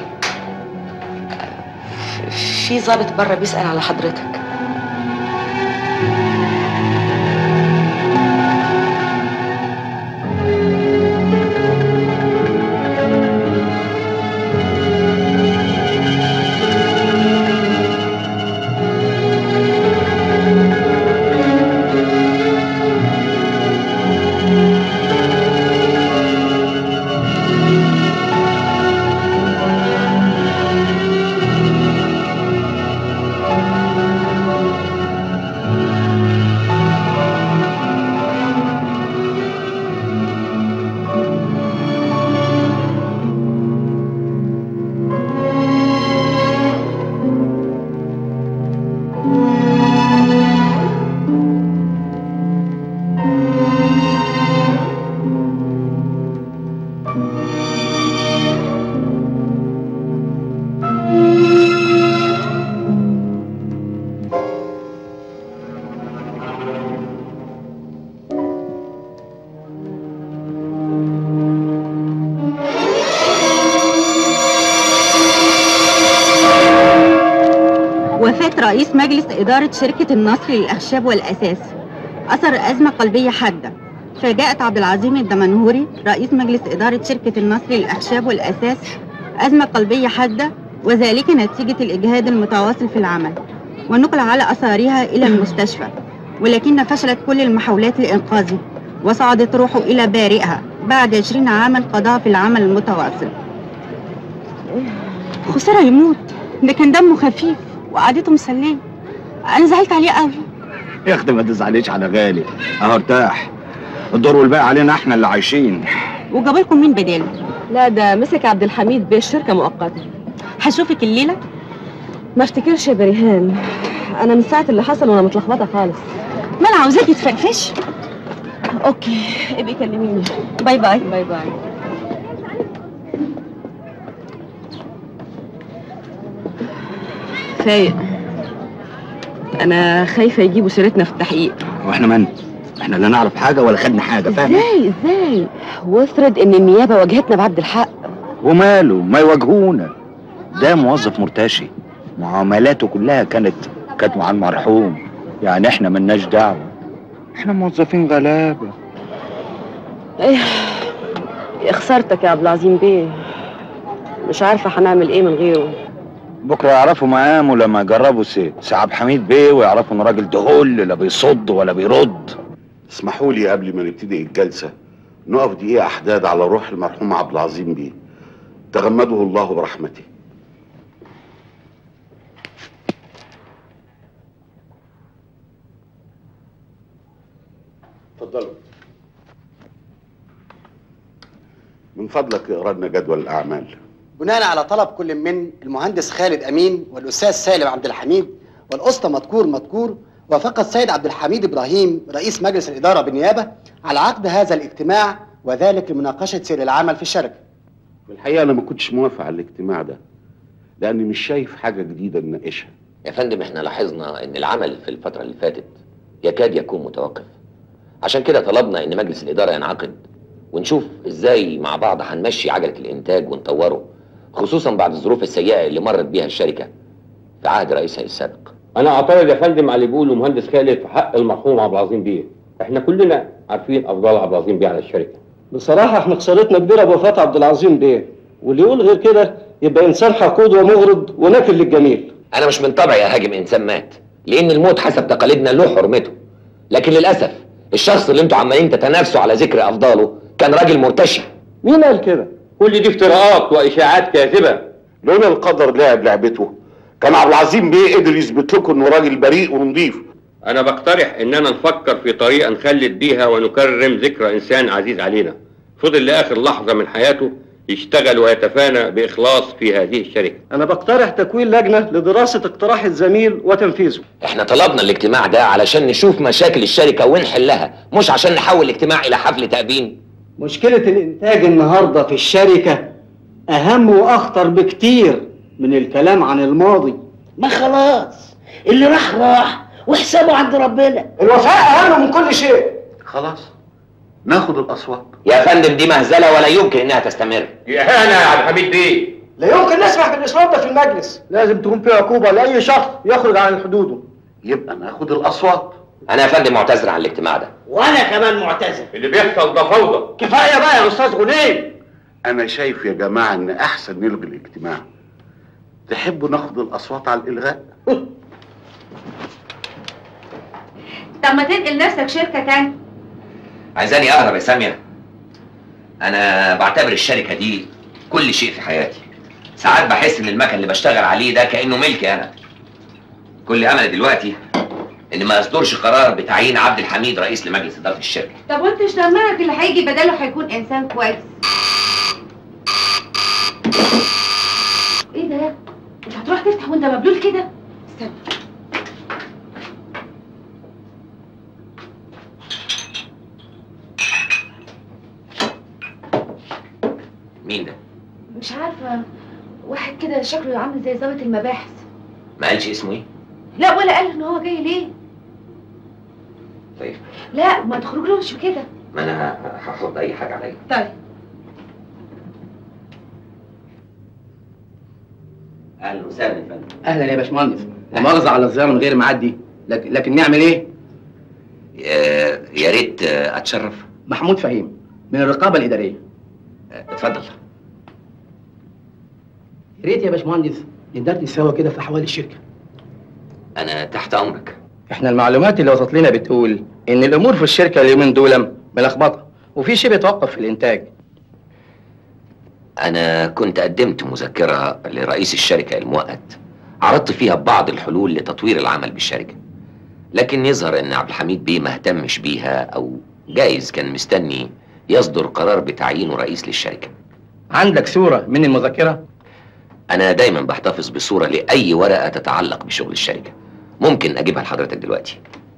في ضابط بره بيسأل على حضرتك رئيس مجلس إدارة شركة النصر للأخشاب والأساس أثر أزمة قلبية حادة فاجأت عبد العظيم الدمنهوري رئيس مجلس إدارة شركة النصر للأخشاب والأساس أزمة قلبية حادة وذلك نتيجة الإجهاد المتواصل في العمل ونقل على أثارها إلى المستشفى ولكن فشلت كل المحاولات لإنقاذه وصعدت روحه إلى بارئها بعد 20 عاما قضاها في العمل المتواصل خسارة يموت ده كان دمه خفيف وقعدته مسلية أنا زعلت عليه قوي يا اختي ما تزعليش على غالي اهو ارتاح الدور والباقي علينا احنا اللي عايشين وجاب لكم مين بداله لا ده مسك عبد الحميد بيه الشركة مؤقتا هشوفك الليلة ما افتكرش يا بريهان انا من ساعة اللي حصل وانا متلخبطة خالص ما انا عاوزاكي تفرفش اوكي ابقي كلميني باي باي باي باي فايق انا خايفة يجيبوا سيرتنا في التحقيق واحنا من احنا لا نعرف حاجه ولا خدنا حاجه فاهم ازاي ازاي وافرض ان النيابة واجهتنا بعبد الحق وماله ما يواجهونا ده موظف مرتشي معاملاته كلها كانت كانت مع المرحوم يعني احنا ملناش دعوه احنا موظفين غلابه ايه يا خسارتك يا عبد العظيم بيه مش عارفة هنعمل ايه من غيره بكره يعرفوا مقامه لما يجربوا سي سعاب حميد بيه ويعرفوا ان راجل دهول لا بيصد ولا بيرد اسمحوا لي قبل ما نبتدي الجلسة نقف دقيقة أحداد على روح المرحوم عبد العظيم بيه تغمده الله برحمته اتفضلوا من فضلك اقرا لنا جدول الأعمال بناء على طلب كل من المهندس خالد امين والاستاذ سالم عبد الحميد والاسطى مذكور مذكور وافق السيد عبد الحميد ابراهيم رئيس مجلس الاداره بالنيابه على عقد هذا الاجتماع وذلك لمناقشه سير العمل في الشركه. في الحقيقة أنا ما كنتش موافق على الاجتماع ده لأني مش شايف حاجة جديدة نناقشها يا فندم احنا لاحظنا ان العمل في الفترة اللي فاتت يكاد يكون متوقف عشان كده طلبنا ان مجلس الإدارة ينعقد ونشوف ازاي مع بعض هنمشي عجلة الانتاج ونطوره خصوصا بعد الظروف السيئة اللي مرت بيها الشركة في عهد رئيسها السابق انا اعترض يا فندم على اللي بيقوله مهندس خالد في حق المرحوم عبد العظيم بيه احنا كلنا عارفين افضال عبد العظيم بيه على الشركه بصراحة احنا خسارتنا كبيرة بوفاة عبد العظيم بيه واللي يقول غير كده يبقى إنسان حقود ومغرض وناكر للجميل انا مش من طبعي اهاجم انسان مات لان الموت حسب تقاليدنا له حرمته لكن للاسف الشخص اللي انتوا عمالين تتنافسوا على ذكر افضاله كان راجل مرتشي مين قال كده؟ كل دي افتراءات واشاعات كاذبه لولا القدر لعب لعبته كان عبد العظيم بيه قدر يثبت لكم انه راجل بريء ونظيف انا بقترح اننا نفكر في طريقه نخلد بيها ونكرم ذكرى انسان عزيز علينا فضل لاخر لحظه من حياته يشتغل ويتفانى باخلاص في هذه الشركه أنا بقترح تكوين لجنة لدراسة اقتراح الزميل وتنفيذه احنا طلبنا الاجتماع ده علشان نشوف مشاكل الشركة ونحلها مش عشان نحول الاجتماع الى حفل تأبين مشكلة الإنتاج النهاردة في الشركة أهم وأخطر بكتير من الكلام عن الماضي ما خلاص اللي راح راح وحسابه عند ربنا الوفاء اهم من كل شيء خلاص ناخد الاصوات يا فندم دي مهزلة ولا يمكن انها تستمر دي اهانه يا عبد الحميد بيه لا يمكن نسمح بالاسلوب ده في المجلس لازم تكون في عقوبة لأي شخص يخرج عن حدوده يبقى ناخد الاصوات انا يا فندم معتذر عن الاجتماع ده وانا كمان معتذر اللي بيحصل ده فوضى كفايه بقى يا استاذ غنيم انا شايف يا جماعه ان احسن نلغي الاجتماع تحبوا ناخد الاصوات على الالغاء طب ما تنقل نفسك شركه تانية عايزاني اهرب يا سامية انا بعتبر الشركة دي كل شيء في حياتي ساعات بحس ان المكن اللي بشتغل عليه ده كأنه ملكي انا كل امل دلوقتي ان ما يصدرش قرار بتعيين عبد الحميد رئيس لمجلس اداره الشركه طب وانت مش ضمنك اللي هيجي بداله هيكون انسان كويس ايه ده انت هتروح تفتح وانت مبلول كده استنى مين ده مش عارفه واحد كده شكله عامل زي ضابط المباحث ما قالش اسمه ايه لا ولا قال ان هو جاي ليه طيب لا ما تخرجلوش كده ما انا هحط اي حاجه عليا طيب اهلا وسهلا يا فندم اهلا يا باشمهندس ومؤاخذة على الزيارة من غير ميعاد دي لكن, لكن نعمل ايه؟ آه، يا ريت آه، اتشرف محمود فهيم من الرقابة الإدارية اتفضل يا ريت يا باشمهندس ندردش سوا كده في أحوال الشركة انا تحت امرك احنا المعلومات اللي وصلت لنا بتقول ان الامور في الشركه اليومين دول ملخبطه وفي شبه توقف في الانتاج انا كنت قدمت مذكرة لرئيس الشركة المؤقت عرضت فيها بعض الحلول لتطوير العمل بالشركة لكن يظهر ان عبد الحميد بيه ما اهتمش بيها او جايز كان مستني يصدر قرار بتعيينه رئيس للشركة عندك صوره من المذكره انا دايما بحتفظ بصورة لاي ورقة تتعلق بشغل الشركة ممكن اجيبها لحضرتك دلوقتي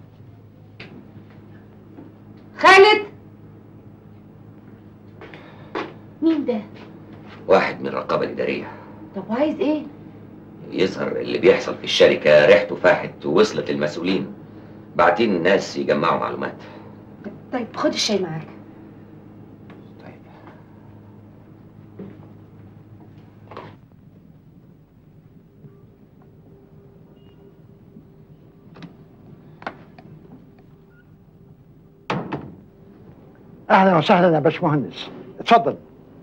خالد مين ده؟ واحد من الرقابة الإدارية طب وعايز ايه؟ يظهر اللي بيحصل في الشركة ريحته فاحت ووصلت للمسؤولين بعتين الناس يجمعوا معلومات طيب خد الشاي معاك اهلا وسهلا يا باشمهندس اتفضل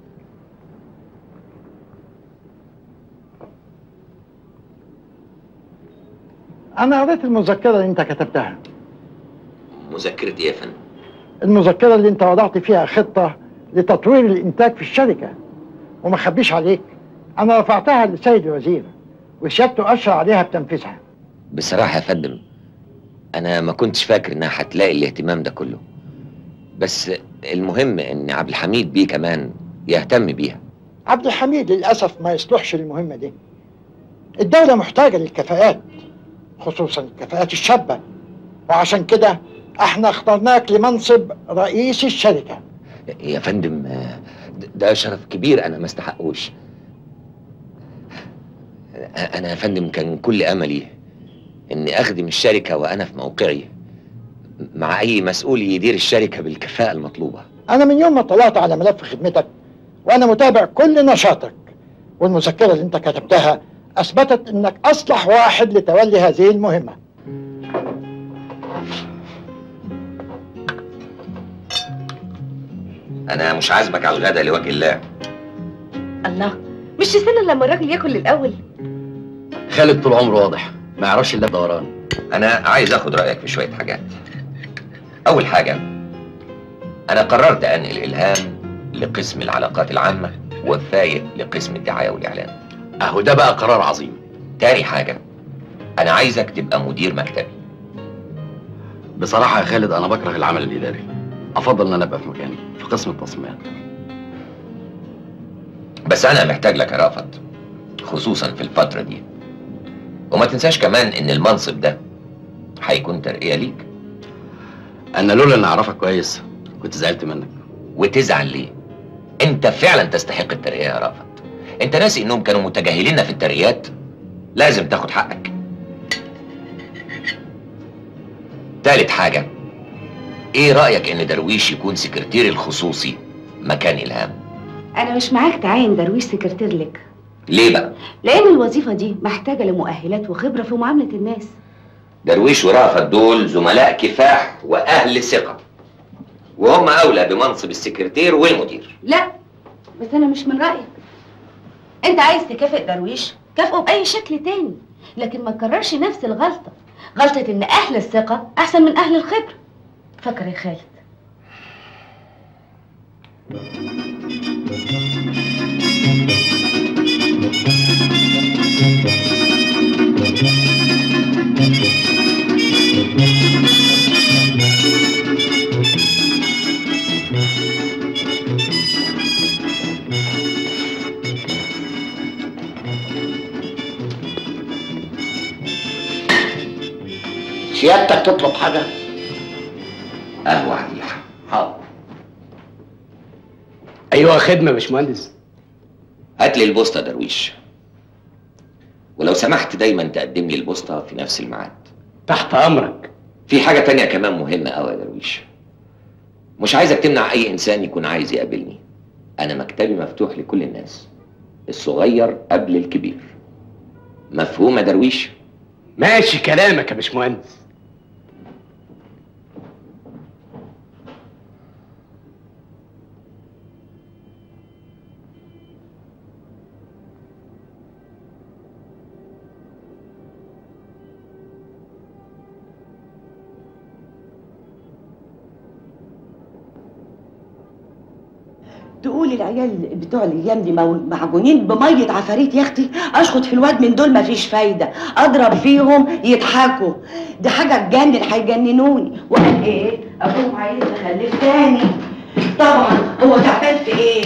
انا قريت المذكره اللي انت كتبتها مذكرة ايه يا فندم؟ المذكره اللي انت وضعت فيها خطه لتطوير الانتاج في الشركه وما خبيش عليك انا رفعتها للسيد الوزير وسيادته اشرع عليها بتنفيذها بصراحة يا فندم أنا ما كنتش فاكر إنها هتلاقي الاهتمام ده كله بس المهم إن عبد الحميد بيه كمان يهتم بيها عبد الحميد للاسف ما يصلحش للمهمه دي الدوله محتاجه للكفاءات خصوصا الكفاءات الشابه وعشان كده احنا اخترناك لمنصب رئيس الشركه يا فندم آه، ده- ده شرف كبير أنا ما استحقوش أنا يا فندم كان كل أملي إني أخدم الشركة وأنا في موقعي مع أي مسؤول يدير الشركة بالكفاءة المطلوبة انا من يوم ما طلعت على ملف خدمتك وانا متابع كل نشاطك والمذكره اللي انت كتبتها اثبتت انك اصلح واحد لتولي هذه المهمه أنا مش عازمك على الغدا لوجه الله الله مش تستنى لما الراجل ياكل الاول خالد طول عمره واضح ما يعرفش الا دوران انا عايز اخد رايك في شويه حاجات اول حاجه انا قررت انقل الهام لقسم العلاقات العامه وفايق لقسم الدعايه والاعلان اهو ده بقى قرار عظيم تاني حاجه انا عايزك تبقى مدير مكتبي بصراحه يا خالد انا بكره العمل الاداري افضل ان انا ابقى في مكاني في قسم التصميمات بس انا محتاج لك يا رافت خصوصا في الفتره دي وما تنساش كمان ان المنصب ده هيكون ترقيه ليك انا لولا اني اعرفك كويس كنت زعلت منك وتزعل ليه انت فعلا تستحق الترقيه يا رافت انت ناسي انهم كانوا متجاهلين في الترقيات لازم تاخد حقك تالت حاجه ايه رايك ان درويش يكون سكرتيري الخصوصي مكان الهام انا مش معاك تعين درويش سكرتير لك ليه بقى لان الوظيفه دي محتاجه لمؤهلات وخبره في معامله الناس درويش ورافت دول زملاء كفاح واهل ثقه وهم اولى بمنصب السكرتير والمدير لا بس انا مش من رايك انت عايز تكافئ درويش كافئه باي شكل تاني لكن ما تكررش نفس الغلطه غلطه ان اهل الثقه احسن من اهل الخبره فكر يا خالد سيادتك تطلب حاجه قهوه عديحه حاضر ايوه خدمه يا باشمهندس هات لي البوسطه يا درويش ولو سمحت دايما تقدم لي البوسطه في نفس الميعاد تحت امرك في حاجه تانية كمان مهمه قوي يا درويش مش عايزك تمنع اي انسان يكون عايز يقابلني انا مكتبي مفتوح لكل الناس الصغير قبل الكبير مفهوم يا درويش ماشي كلامك يا باشمهندس تقولي العيال بتوع الايام دي مو- معجونين بميه عفاريت يا اختي اشخط في الواد من دول مفيش فايده اضرب فيهم يضحكوا دي حاجه تجنن هيجننوني وقال ايه ابوهم عايز يخلف تاني طبعا هو تعبان في ايه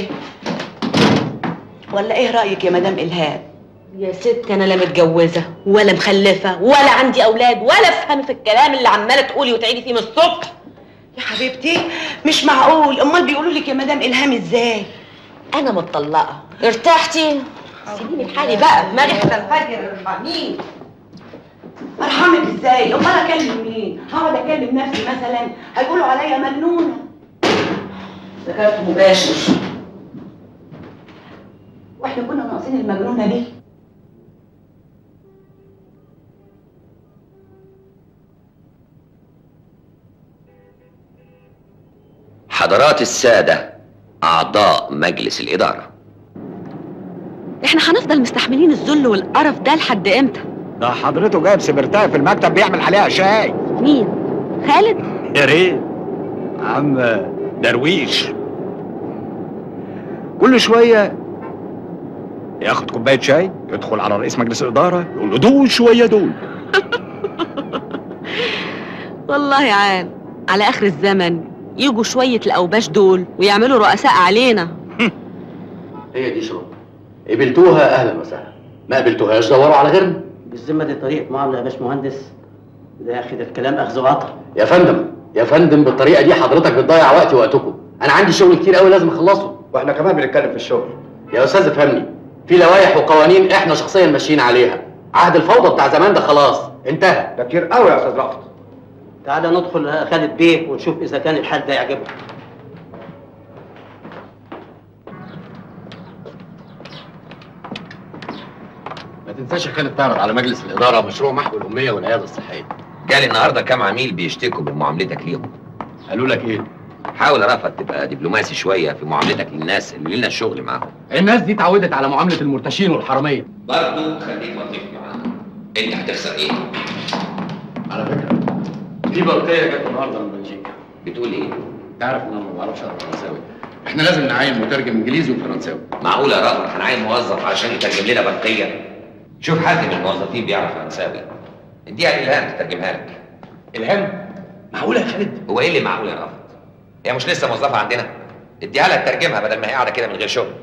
ولا ايه رايك يا مدام الهام يا ست انا لا متجوزه ولا مخلفه ولا عندي اولاد ولا افهم في الكلام اللي عماله تقولي وتعيدي فيه من الصبح يا حبيبتي مش معقول امال بيقولوا لك يا مدام الهام ازاي انا متطلقه ارتحتي سيبيني في حالي بقى دماغي هتنفجر ارحميني ارحمك ازاي امال اكلم مين هقعد اكلم نفسي مثلا هيقولوا عليا مجنونه ذكرت مباشر واحنا كنا ناقصين المجنونه دي حضرات السادة أعضاء مجلس الإدارة احنا هنفضل مستحملين الذل والقرف ده لحد امتى ده حضرته جايب سبرتاية في المكتب بيعمل عليها شاي مين خالد يا ريت عم درويش كل شوية ياخد كوباية شاي يدخل على رئيس مجلس الإدارة يقول له دول شوية دول والله يا عال على اخر الزمن يجوا شويه الاوباش دول ويعملوا رؤساء علينا هي دي شروط قبلتوها اهلا وسهلا ما قبلتوهاش دوروا على غيرنا بالذمة دي طريقة معاملة يا باشمهندس ده يا أخي ده الكلام أخذ وعطا يا فندم يا فندم بالطريقه دي حضرتك بتضيع وقتي ووقتكم انا عندي شغل كتير قوي لازم اخلصه واحنا كمان بنتكلم في الشغل يا استاذ افهمني في لوائح وقوانين احنا شخصيا ماشيين عليها عهد الفوضى بتاع زمان ده خلاص انتهى ده كتير قوي يا أستاذ رأفت تعالى ندخل خالد بيه ونشوف إذا كان الحال ده يعجبه ما تنساش يا خالد تعرض على مجلس الاداره مشروع محو الاميه والعياده الصحيه جالي النهارده كام عميل بيشتكوا من معاملتك ليهم قالوا لك ايه؟ حاول يا رأفت تبقى دبلوماسي شوية في معاملتك للناس اللي لنا الشغل معاهم الناس دي اتعودت على معامله المرتشين والحراميه برضه خليك لطيف معاهم انت هتخسر ايه؟ على فكره في برقيه جت النهارده من بلجيكا بتقول ايه؟ تعرف ان انا ما بعرفش اقرا فرنساوي احنا لازم نعين مترجم انجليزي وفرنساوي معقول يا رأفت هنعين موظف عشان يترجم لنا برقية؟ شوف حد من الموظفين بيعرف فرنساوي اديها الالهام تترجمها لك الهام؟ معقوله يا خالد؟ هو ايه اللي معقول يا رأفت؟ هي مش لسه موظفة عندنا؟ اديها لها تترجمها بدل ما هي قاعدة كده من غير شغل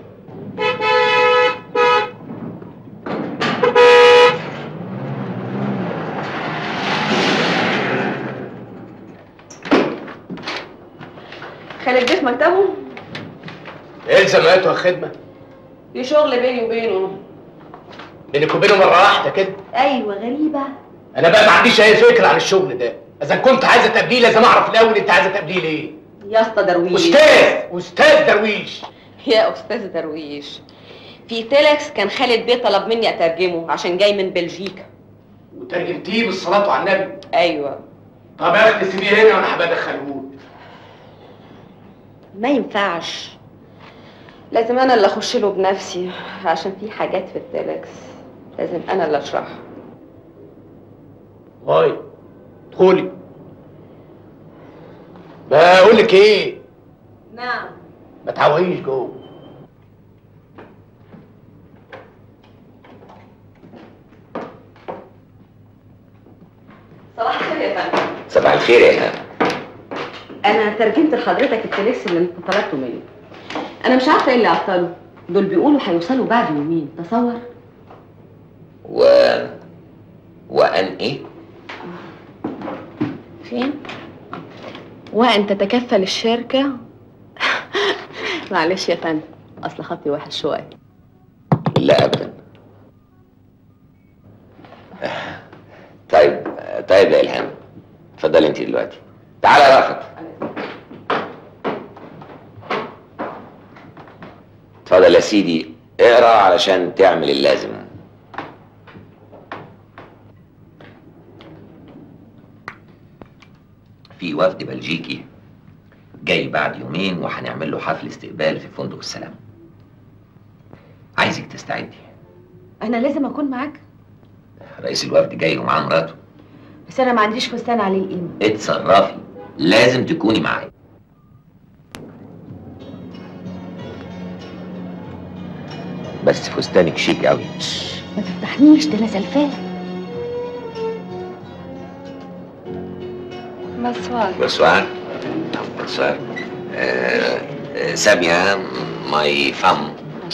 خالد بيه في مكتبه ايه الزمات والخدمه في شغل بيني وبينه بينك وبينه مره واحده كده ايوه غريبه انا بقى ما عنديش اي فكره عن الشغل ده اذا كنت عايزه تقابليه لازم اعرف الاول انت عايزه تقابليه ليه يا اسطى درويش استاذ استاذ درويش يا استاذ درويش في تيلكس كان خالد بيه طلب مني اترجمه عشان جاي من بلجيكا وترجمتيه بالصلاه على النبي ايوه طب يا اختي سيبيه هنا وانا هبقى ادخلهولك ما ينفعش لازم انا اللي اخش له بنفسي عشان في حاجات في التيلكس لازم انا اللي اشرحها هاي ادخلي بقول لك ايه نعم ما تعوقيش جوه صباح الخير يا فندم صباح الخير يا إلهام انا ترجمت لحضرتك التليكس اللي انت طلبته مني انا مش عارفه ايه اللي عطله دول بيقولوا هيوصلوا بعد يومين تصور و وأن إيه؟ فين وان تتكفل الشركه معلش يا فندم اصل خطي وحش شويه لا أبدا طيب طيب يا إلهام اتفضلي أنت دلوقتي تعالى يا رافت اتفضل يا سيدي اقرا علشان تعمل اللازم في وفد بلجيكي جاي بعد يومين وهنعمل له حفل استقبال في فندق السلام عايزك تستعدي انا لازم اكون معاك رئيس الوفد جاي ومعاه مراته بس انا ما عنديش فستان عليه القيمه اتصرفي لازم تكوني معايا بس فستانك شيك قوي ما تفتحنيش ده انا سلفاه Bonsoir. Bonsoir. Bonsoir. Euh, euh, Samia, my femme.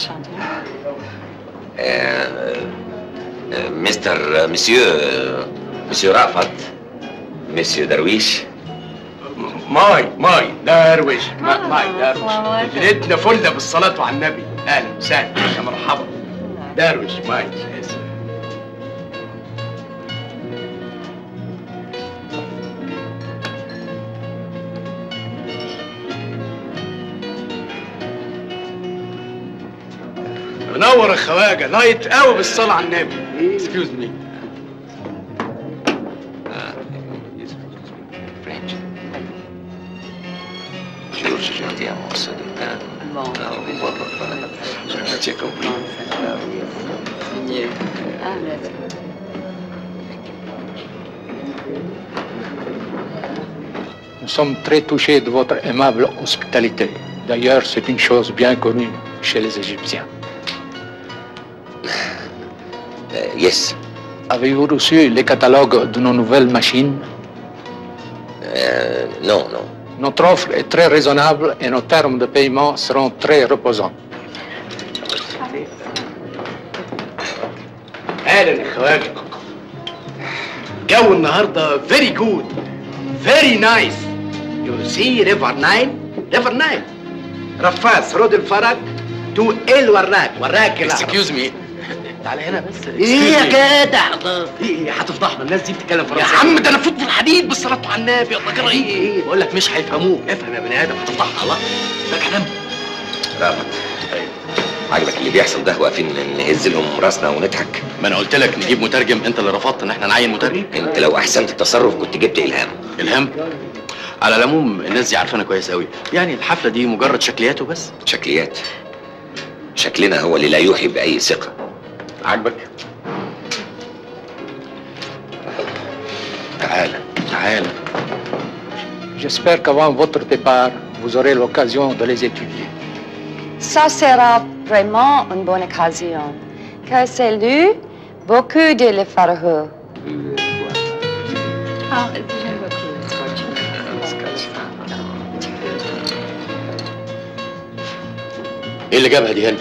Euh, euh, Mr. euh, Monsieur, euh, Monsieur Rafat, Monsieur Darwish. ماي ماي درويش ما- ماي درويش ليلتنا فله بالصلاه على النبي اهلا وسهلا يا مرحبا درويش ماي منور يا خواجه لايت قوي بالصلاه على النبي اكسكيوز مي George, je ti amo, sono No, je t'ai compris. Nous sommes très touchés de votre aimable hospitalité. D'ailleurs, c'est une chose bien connue chez les Égyptiens. Euh, yes. Avez-vous reçu les catalogues de nos nouvelles machines Euh, non, non. Notre offre est très raisonnable et nos termes de paiement seront très reposants. اهلا يا خواجه جو النهارده فيري جود فيري نايس يو سي ريفر نايل ريفر نايل رفاس رود الفرج تو ال وراك وراك اكسكيوز مي تعالى هنا بس ايه يا جدع ايه هتفضحنا الناس دي بتتكلم فرنسي يا عم ده انا فوت في الحديد بالصلاه على النبي الله جرى ايه ايه بقول لك مش هيفهموك افهم يا بني ادم هتفضحنا الله ده كلام رافت عجبك اللي بيحصل ده واقفين نهز لهم راسنا ونضحك ما انا قلت لك نجيب مترجم انت اللي رفضت ان احنا نعين مترجم انت لو احسنت التصرف كنت جبت الهام الهام على العموم الناس دي عارفانا كويس قوي يعني الحفله دي مجرد شكليات وبس شكليات شكلنا هو اللي لا يوحي باي ثقه عاجبك تعالى تعالى J'espère qu'avant votre départ, vous aurez l'occasion de les étudier. Ça sera vraiment une bonne occasion, car c'est lu beaucoup de le farahou. ايه اللي جابها دي هنا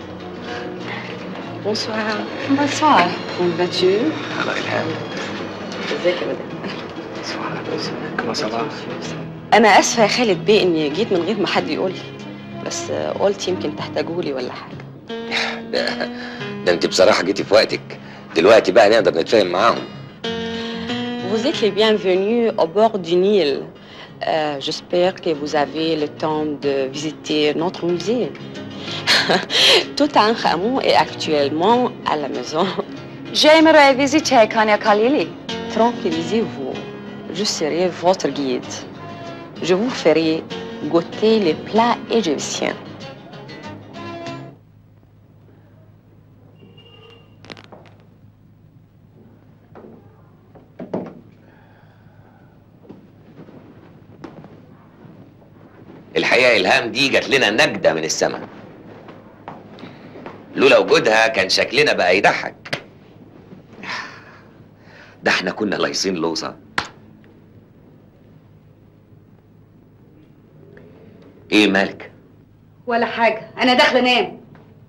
Bonsoir. Bonsoir. Comment vas-tu على الهام ازيك يا مدام Comment ça va انا اسفه يا خالد بيه اني جيت من غير ما حد يقول لي بس قلت يمكن تحتاجوا لي ولا حاجه ده, ده انت بصراحه جيتي في وقتك دلوقتي بقى نقدر نتفاهم معاهم Vous êtes les bienvenus au bord du Nil. Euh, J'espère que vous avez le temps de visiter notre musée. Toutankhamon est actuellement à la maison. J'aimerais visiter Kanya Khalili. Tranquillisez-vous, je serai votre guide. Je vous ferai goûter les plats égyptiens. الحقيقه الهام دي جات لنا نجده من السماء لولا وجودها كان شكلنا بقى يضحك ده احنا كنا لايصين لوصه ايه مالك ولا حاجه انا داخله انام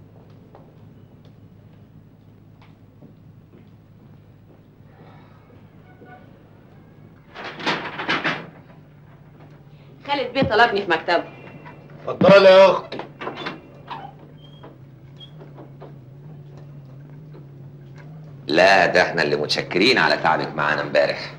خالد بيه طلبني في مكتبه اتفضلي يا اختي لا ده احنا اللي متشكرين على تعبك معانا امبارح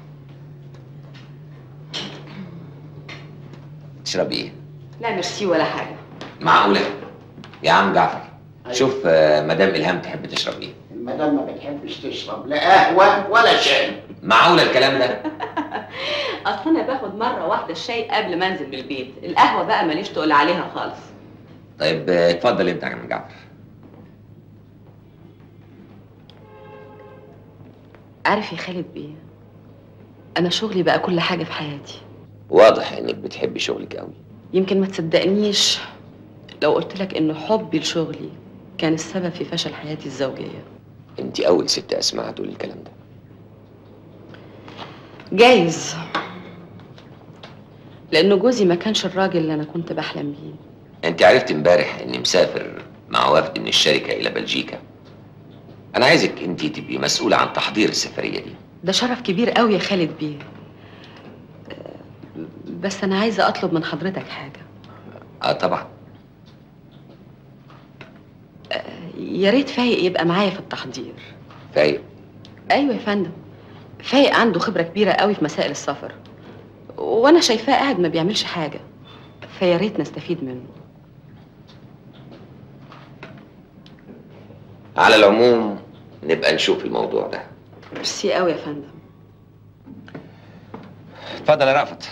تشربي ايه لا ميرسي ولا حاجه معقوله يا عم جعفر شوف آه، مدام الهام تحب تشرب ايه المدام ما بتحبش تشرب لا قهوه ولا شاي معقوله الكلام ده اصل انا باخد مره واحده الشاي قبل ما انزل من البيت القهوه بقى ماليش تقول عليها خالص طيب آه، اتفضل انت يا عم جعفر عارف يا خالد بيه انا شغلي بقى كل حاجه في حياتي واضح انك بتحبي شغلك قوي يمكن ما تصدقنيش لو قلت لك ان حبي لشغلي كان السبب في فشل حياتي الزوجيه انت اول ست اسمعها تقول الكلام ده جايز لانه جوزي ما كانش الراجل اللي انا كنت بحلم بيه انت عرفت امبارح اني مسافر مع وفد من الشركه الى بلجيكا انا عايزك انت تبقي مسؤوله عن تحضير السفريه دي ده شرف كبير قوي يا خالد بيه أه، بس انا عايزه اطلب من حضرتك حاجه اه طبعا يا ريت فايق يبقى معايا في التحضير فايق ايوه يا فندم فايق عنده خبره كبيره قوي في مسائل السفر وانا شايفاه قاعد ما بيعملش حاجه فيا ريت نستفيد منه على العموم نبقى نشوف الموضوع ده ميرسي قوي يا فندم اتفضل يا رأفت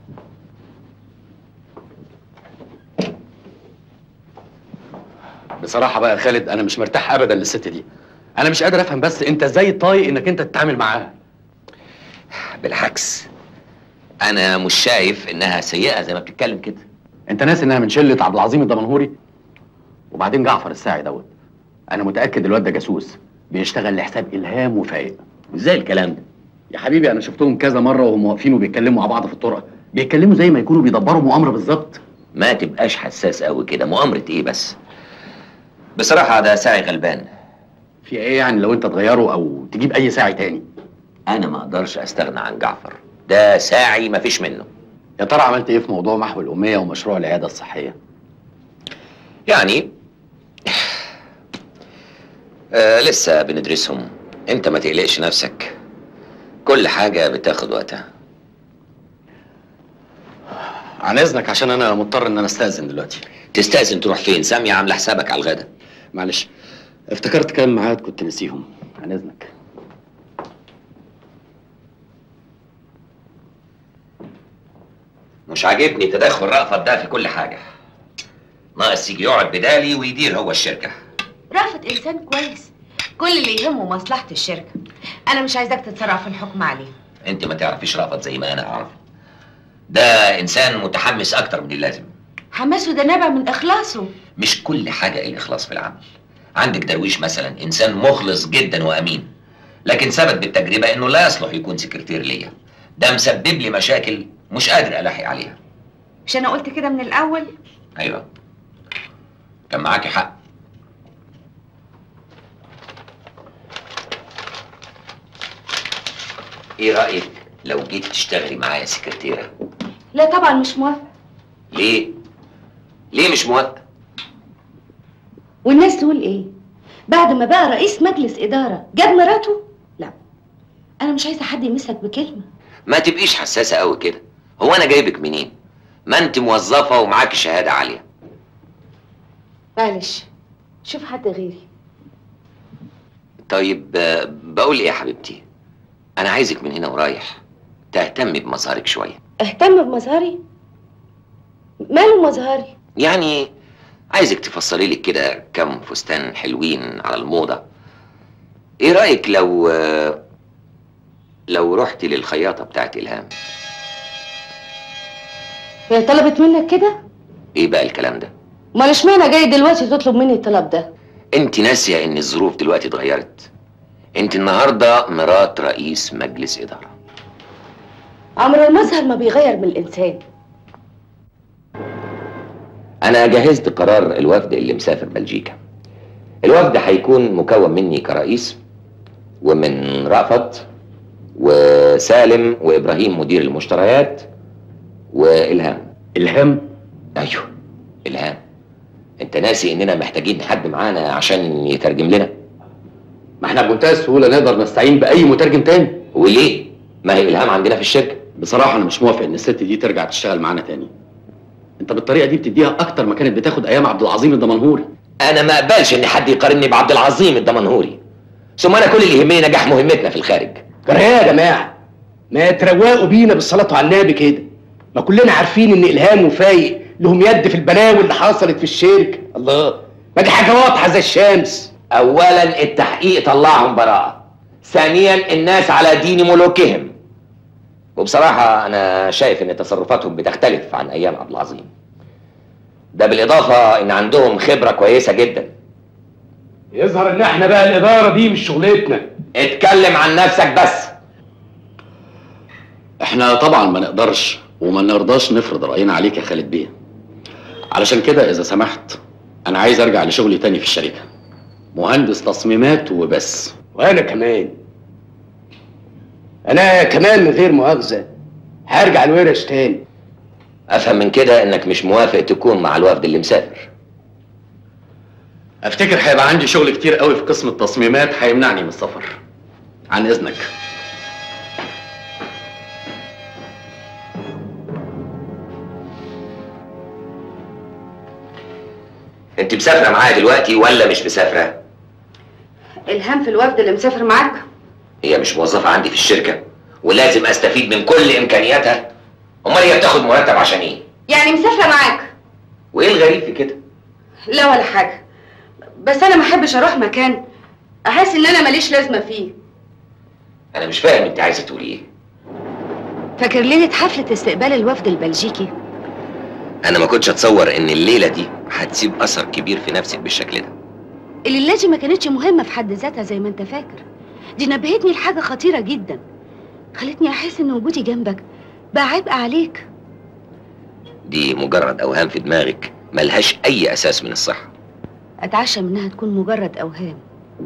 بصراحه بقى يا خالد انا مش مرتاح ابدا للست دي انا مش قادر افهم بس انت ازاي طايق انك انت تتعامل معاها بالعكس انا مش شايف انها سيئه زي ما بتتكلم كده انت ناسي انها من شله عبد العظيم الدمنهوري وبعدين جعفر الساعي دوت انا متاكد الواد ده جاسوس بيشتغل لحساب الهام وفايق ازاي الكلام ده يا حبيبي انا شفتهم كذا مره وهم واقفين وبيتكلموا مع بعض في الطرق بيتكلموا زي ما يكونوا بيدبروا مؤامره بالظبط ما تبقاش حساس قوي كده مؤامره ايه بس بصراحه ده ساعي غلبان في ايه يعني لو انت تغيره او تجيب اي ساعي تاني انا ما اقدرش استغنى عن جعفر ده ساعي ما فيش منه يا ترى عملت ايه في موضوع محو الاميه ومشروع العياده الصحيه يعني آه لسه بندرسهم انت ما تقلقش نفسك كل حاجه بتاخد وقتها عن اذنك عشان انا مضطر ان انا استاذن دلوقتي تستاذن تروح فين ساميه عامله حسابك على الغدا معلش افتكرت كام ميعاد كنت نسيهم عن اذنك مش عاجبني تدخل رأفت ده في كل حاجه ناقص يجي يقعد بدالي ويدير هو الشركه رافت انسان كويس كل اللي يهمه مصلحه الشركه انا مش عايزاك تتسرع في الحكم عليه انت ما تعرفيش رأفت زي ما انا اعرف ده انسان متحمس اكتر من اللازم حماسه ده نابع من اخلاصه مش كل حاجه الاخلاص في العمل عندك درويش مثلا انسان مخلص جدا وامين لكن ثبت بالتجربه انه لا يصلح يكون سكرتير ليا ده مسبب لي مشاكل مش قادر الاحق عليها مش انا قلت كده من الاول ايوه كان معاكي حق ايه رايك لو جيت تشتغلي معايا سكرتيره لا طبعا مش موافقه ليه ليه مش موافق والناس تقول ايه بعد ما بقى رئيس مجلس اداره جاب مراته لا انا مش عايزه حد يمسك بكلمه ما تبقيش حساسه قوي كده هو انا جايبك منين ما انت موظفه ومعاكي شهاده عاليه معلش شوف حد غيري طيب آه، بقول ايه يا حبيبتي انا عايزك من هنا ورايح تهتمي بمظهرك شويه اهتم بمظهري ماله مظهري يعني عايزك تفصلي لي كده كم فستان حلوين على الموضه ايه رايك لو آه، لو رحتي للخياطه بتاعت الهام هي طلبت منك كده ايه بقى الكلام ده امال اشمعنى جاي دلوقتي تطلب مني الطلب ده انت ناسيه ان الظروف دلوقتي اتغيرت انت النهارده مرات رئيس مجلس اداره عمر المظهر ما بيغير من الانسان انا جهزت قرار الوفد اللي مسافر بلجيكا الوفد هيكون مكون مني كرئيس ومن رأفت وسالم وابراهيم مدير المشتريات والهام الهام ايوه الهام انت ناسي اننا محتاجين حد معانا عشان يترجم لنا ما احنا بمنتهى السهوله نقدر نستعين باي مترجم تاني وليه ما هي الهام عندنا في الشركه بصراحه انا مش موافق ان الست دي ترجع تشتغل معانا تاني انت بالطريقه دي بتديها اكتر ما كانت بتاخد ايام عبد العظيم الدمنهوري انا ما اقبلش ان حد يقارني بعبد العظيم الدمنهوري ثم انا كل اللي يهمني نجاح مهمتنا في الخارج كراهيه يا جماعه ما تروقوا بينا بالصلاة على النبي كده ما كلنا عارفين ان الهام وفايق لهم يد في البلاوي اللي حصلت في الشركة الله ما دي حاجة واضحة زي الشمس اولا التحقيق طلعهم براءة ثانيا الناس على دين ملوكهم وبصراحة أنا شايف إن تصرفاتهم بتختلف عن أيام عبد العظيم ده بالإضافة إن عندهم خبرة كويسة جدا يظهر ان احنا بقى الإدارة دي مش شغلتنا اتكلم عن نفسك بس احنا طبعا ما نقدرش وما نرضاش نفرض راينا عليك يا خالد بيه علشان كده اذا سمحت انا عايز ارجع لشغلي تاني في الشركه مهندس تصميمات وبس وانا كمان انا كمان من غير مؤاخذة هرجع الورش تاني أفهم من كده إنك مش موافق تكون مع الوفد اللي مسافر افتكر هيبقى عندي شغل كتير قوي في قسم التصميمات هيمنعني من السفر عن اذنك أنت مسافرة معايا دلوقتي ولا مش مسافرة؟ الهام في الوفد اللي مسافر معاك هي مش موظفة عندي في الشركة ولازم أستفيد من كل إمكانياتها أمال هي بتاخد مرتب عشان إيه؟ يعني مسافره معاك وإيه الغريب في كده؟ لا ولا حاجه بس انا ما احبش اروح مكان احس ان انا ماليش لازمه فيه أنا مش فاهم أنت عايزة تقولي إيه فاكر ليله حفله استقبال الوفد البلجيكي أنا ما كنتش أتصور إن الليلة دي هتسيب أثر كبير في نفسك بالشكل ده الليله دي ما كانتش مهمه في حد ذاتها زي ما انت فاكر دي نبهتني لحاجه خطيره جدا خلتني احس ان وجودي جنبك بقى عبء عليك دي مجرد أوهام في دماغك ملهاش أي أساس من الصحة اتعشى منها تكون مجرد اوهام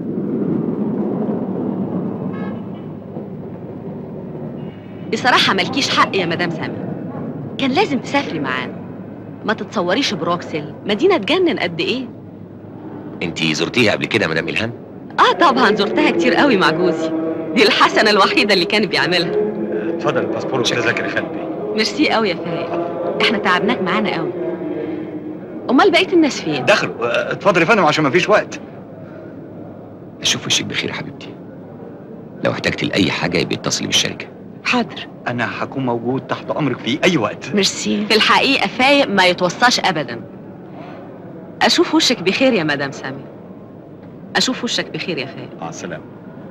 بصراحة مالكيش حق يا مدام سامي كان لازم تسافري معانا ما تتصوريش بروكسل مدينة تجنن قد ايه أنت زرتيها قبل كده يا مدام إلهام؟ اه طبعا زرتها كتير قوي مع جوزي دي الحسنة الوحيدة اللي كان بيعملها اتفضل الباسبور والتذاكر يا خالد ميرسي قوي يا فايق احنا تعبناك معانا قوي امال بقية الناس فين دخلوا اه، اتفضل يا فندم عشان مفيش وقت أشوف وشك بخير يا حبيبتي لو احتجت لأي حاجة يبقى اتصلي بالشركة حاضر انا هكون موجود تحت امرك في اي وقت ميرسي في الحقيقة فايق ما يتوصاش ابدا اشوف وشك بخير يا مدام سامي اشوف وشك بخير يا فايق مع السلامه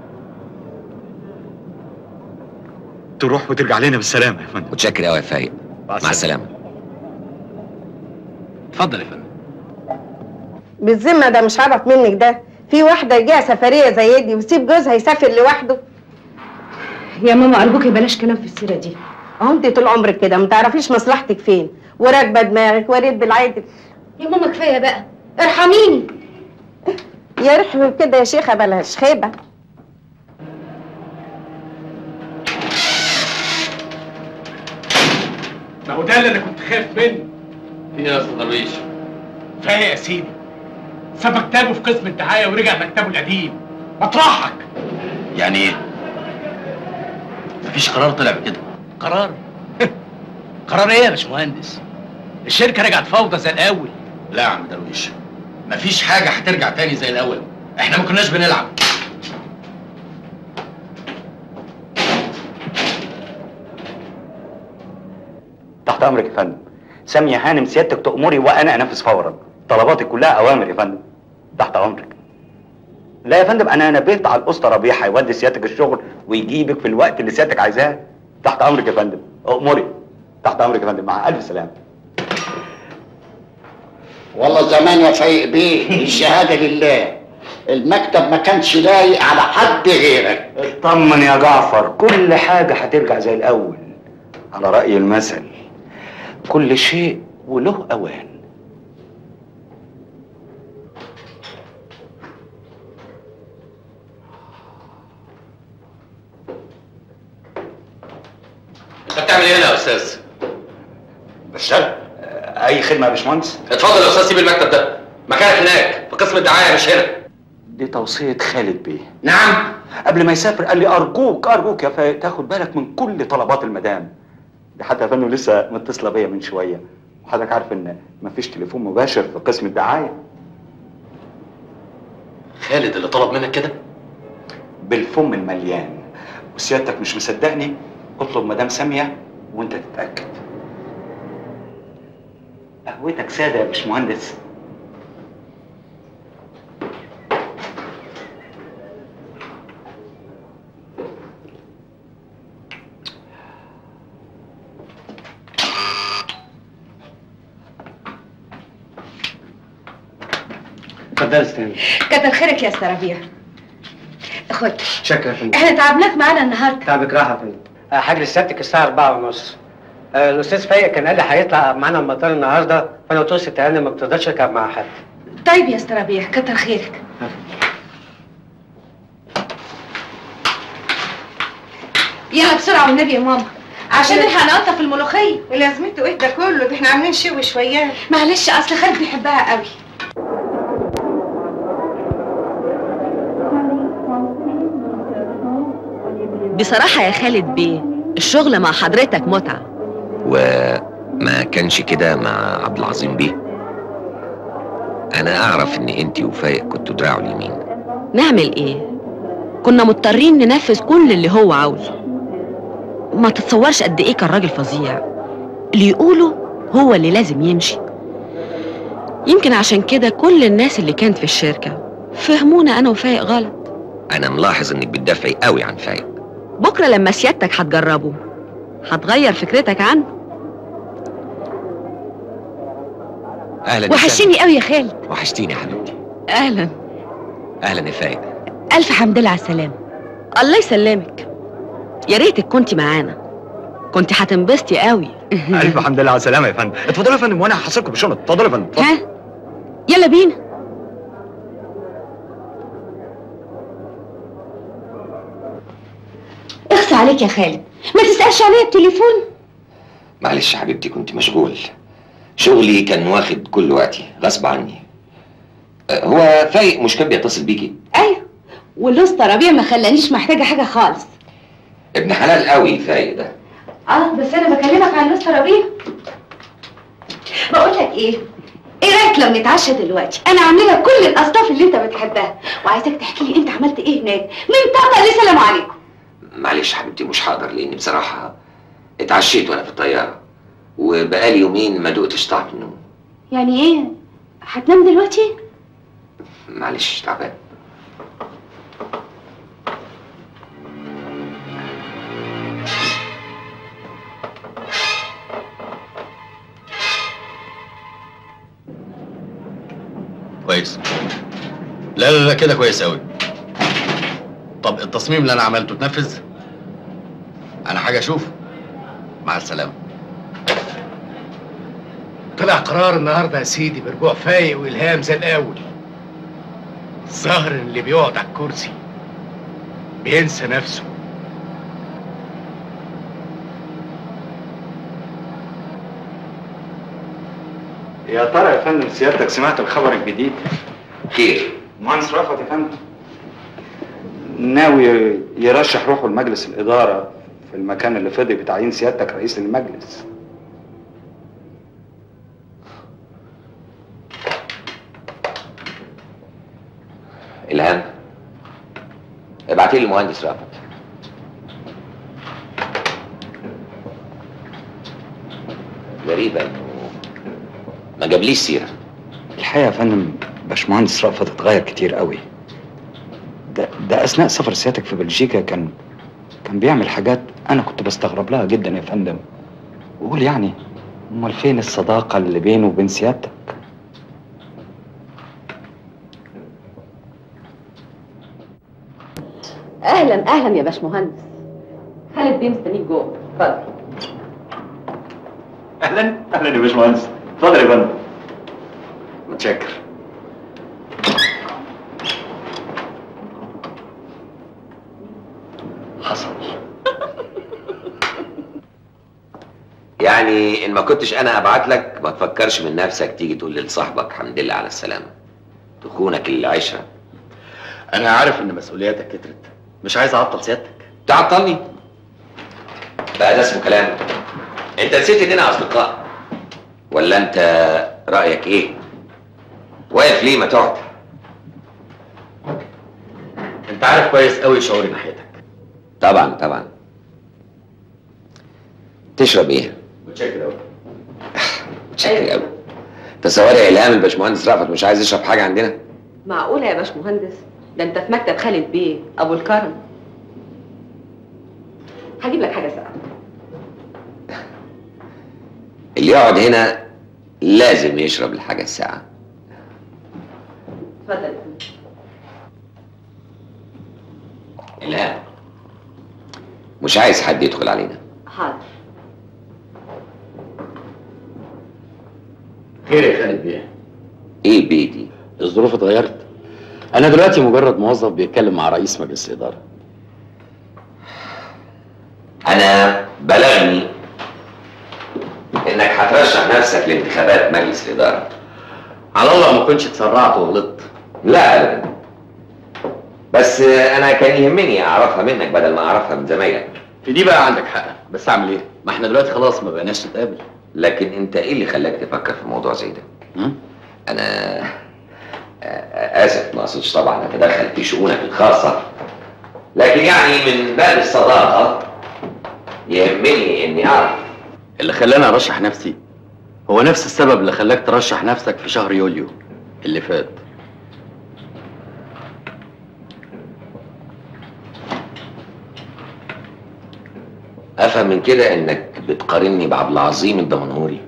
تروح وترجع لنا بالسلامه يا فندم متشكر قوي يا فايق مع السلامة اتفضل يا فندم بالذمه ده مش عرف منك ده في واحده جايه سفريه زي دي وسيب جوزها يسافر لوحده يا ماما ارجوكي بلاش كلام في السيره دي اهو انت طول عمرك كده ما تعرفيش مصلحتك فين وراكبه دماغك وريت بالعادل يا ماما كفايه بقى ارحميني يا رحمي كده يا شيخه بلاش خيبه ما هو ده اللي انا كنت خايف منه في يا استاذ درويش فايق يا سيدي ساب مكتبه في قسم الدعاية ورجع مكتبه القديم مطرحك يعني ايه مفيش قرار طلع بكده قرار قرار ايه يا باشمهندس الشركة رجعت فوضى زي الأول لا يا عم درويش مفيش حاجه هترجع تاني زي الاول احنا ما كناش بنلعب تحت امرك يا فندم سامية هانم سيادتك تأمري وانا انفذ فورا طلباتك كلها اوامر يا فندم تحت امرك لا يا فندم انا نبهت على الاسطى ربيع هيودي سيادتك الشغل ويجيبك في الوقت اللي سيادتك عايزاه تحت امرك يا فندم امري تحت امرك يا فندم مع الف سلامه والله زمان يا فايق بيه الشهاده لله المكتب ما كانش لايق على حد غيرك اطمن يا جعفر كل حاجة هترجع زي الأول على رأي المثل كل شيء وله أوان انت بتعمل ايه هنا يا استاذ بشتغل أي خدمة يا باشمهندس اتفضل يا استاذ سيب المكتب ده مكانك هناك في قسم الدعايه مش هنا دي توصية خالد بيه نعم قبل ما يسافر قال لي أرجوك أرجوك يا فايق تاخد بالك من كل طلبات المدام دي حتى يا فندم لسه متصلة بيا من شوية وحضرتك عارف إن مفيش تليفون مباشر في قسم الدعاية خالد اللي طلب منك كده بالفم المليان وسيادتك مش مصدقني اطلب مدام ساميه وانت تتاكد قهوتك ساده يا باشمهندس اتفضل استنى كتر خيرك يا استاذ ربيع خد شكرا يا فندم احنا تعبناك معانا النهارده تعبك راحه يا فندم آه، حاجة سيادتك الساعة 4 ونص آه، الأستاذ فايق كان قال لي هيطلع معانا المطار النهارده فأنا قلت له ست هانم ما بتقدرش أركب مع حد طيب يا استاذ ربيع كتر خيرك يلا بسرعه والنبي يا ماما عشان نلحق نقطف الملوخيه لازمته ايه ده كله ده احنا عاملين شوي شويات معلش اصل خالد بيحبها قوي بصراحة يا خالد بيه الشغل مع حضرتك متعة وما كانش كده مع عبد العظيم بيه انا اعرف ان انت وفايق كنتوا دراعه اليمين نعمل ايه كنا مضطرين ننفذ كل اللي هو عاوزه ما تتصورش قد ايه كان راجل فظيع اللي يقوله هو اللي لازم يمشي يمكن عشان كده كل الناس اللي كانت في الشركة فهمونا انا وفايق غلط انا ملاحظ انك بتدافعي قوي عن فايق بكرة لما سيادتك هتجربه هتغير فكرتك عنه اهلا يا وحشيني قوي يا خالد سامي. وحشتيني يا حبيبتي اهلا اهلا يا فايق الف حمد لله على السلامة الله يسلمك يا ريتك كنت معانا كنت هتنبسطي قوي الف حمد لله على السلامه يا فندم اتفضلوا يا فندم وانا هحصلكم بالشنط اتفضلوا يا فندم اتفضل. ها يلا بينا اخفى عليك يا خالد ما تسالش عليا التليفون معلش يا حبيبتي كنت مشغول شغلي كان واخد كل وقتي غصب عني أه، هو فايق مش كان بيتصل بيكي ايوه والاسطى ربيع ما خلانيش محتاجه حاجه خالص ابن حلال قوي فايق ده اه بس انا بكلمك عن الاسطى ربيع بقول لك ايه ايه رايك لو نتعشى دلوقتي انا عامله لك كل الاصناف اللي انت بتحبها وعايزك تحكي لي انت عملت ايه هناك من طاقه لسلام عليكم معلش يا حبيبتي مش هقدر لاني بصراحه اتعشيت وانا في الطياره وبقالي يومين ما دقتش طعم النوم يعني ايه هتنام دلوقتي معلش تعبان كويس لا لا لا كده كويس قوي طب التصميم اللي انا عملته اتنفذ انا حاجه اشوف مع السلامه طلع قرار النهارده يا سيدي برجوع فايق والهام زي الاول الظاهر إن اللي بيقعد على الكرسي بينسى نفسه يا ترى يا فندم سيادتك سمعت الخبر الجديد خير مهندس رأفت يا فندم ناوي يرشح روحه لمجلس الإدارة في المكان اللي فضي بتعيين سيادتك رئيس للمجلس الهام ابعتي لي المهندس رأفت غريبة انه ما جابليش سيرة الحقيقة يا فندم باشمهندس رأفت اتغير كتير قوي ده, ده أثناء سفر سيادتك في بلجيكا كان كان بيعمل حاجات أنا كنت بستغرب لها جدا يا فندم وقول يعني أمال فين الصداقة اللي بينه وبين سيادتك اهلا اهلا يا باشمهندس خالد بيه مستنيك جوه اتفضل اهلا اهلا يا باشمهندس اتفضل يا فندم متشكر حصل يعني ان ما كنتش انا ابعت لك ما تفكرش من نفسك تيجي تقول لصاحبك الحمد لله على السلامه تخونك العشره انا عارف ان مسؤولياتك كترت مش عايز اعطل سيادتك تعطلني بقى ده اسمه كلام انت نسيت اننا اصدقاء ولا انت رايك ايه واقف ليه ما تقعد انت عارف كويس قوي شعوري ناحيتك طبعا طبعا تشرب ايه؟ متشكر قوي متشكر قوي تصوري الهام الباشمهندس رأفت مش عايز يشرب حاجه عندنا معقولة يا باشمهندس ده انت في مكتب خالد بيه ابو الكرم هجيب لك حاجة ساقعة اللي يقعد هنا لازم يشرب الحاجه الساعه اتفضل الهام مش عايز حد يدخل علينا حاضر خير يا خالد بيه ايه بيتي الظروف اتغيرت انا دلوقتي مجرد موظف بيتكلم مع رئيس مجلس الاداره انا بلغني انك هترشح نفسك لانتخابات مجلس الاداره على الله ما كنتش اتسرعت وغلطت لا ابدا بس انا كان يهمني اعرفها منك بدل ما اعرفها من زمايلك في دي بقى عندك حق بس اعمل ايه ما احنا دلوقتي خلاص ما بقيناش نتقابل لكن انت ايه اللي خلاك تفكر في موضوع زي ده م? انا آه، اسف ما اقصدش طبعا اتدخل في شؤونك الخاصه لكن يعني من باب الصداقه يهمني اني اعرف اللي خلاني ارشح نفسي هو نفس السبب اللي خلاك ترشح نفسك في شهر يوليو اللي فات افهم من كده انك بتقارني بعبد العظيم الدمنهوري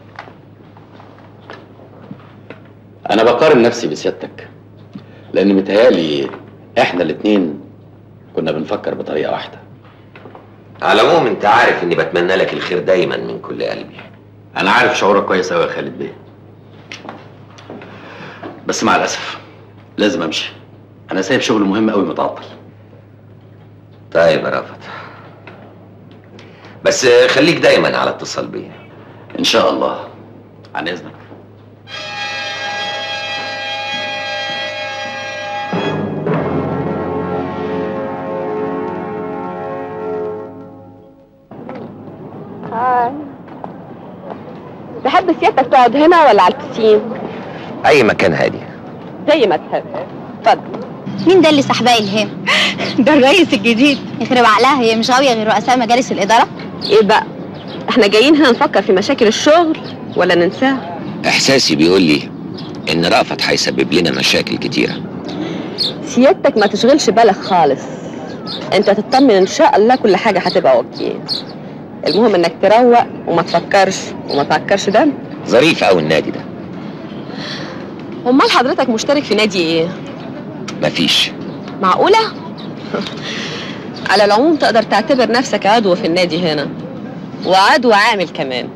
انا بقارن نفسي بسيادتك لان متهيالي احنا الاتنين كنا بنفكر بطريقه واحده على العموم انت عارف اني بتمنى لك الخير دايما من كل قلبي انا عارف شعورك كويس قوي يا خالد بيه بس مع الاسف لازم امشي انا سايب شغل مهم قوي متعطل طيب يا رافت بس خليك دايما على اتصال بيا ان شاء الله عن اذنك هاي تحب سيادتك تقعد هنا ولا على البسين؟ اي مكان هادي زي ما تحب اتفضل مين ده اللي سحباه الهام؟ ده الرئيس الجديد يخرب عقلها هي مش غاويه غير رؤساء مجالس الاداره؟ ايه بقى؟ احنا جايين هنا نفكر في مشاكل الشغل ولا ننساها؟ احساسي بيقول لي ان رأفت هيسبب لنا مشاكل كتيره سيادتك ما تشغلش بالك خالص انت تطمن ان شاء الله كل حاجه هتبقى اوكي المهم انك تروق وما تفكرش وما تعكرش دم ظريف قوي النادي ده امال حضرتك مشترك في نادي ايه مفيش معقوله على العموم تقدر تعتبر نفسك عضو في النادي هنا وعضو عامل كمان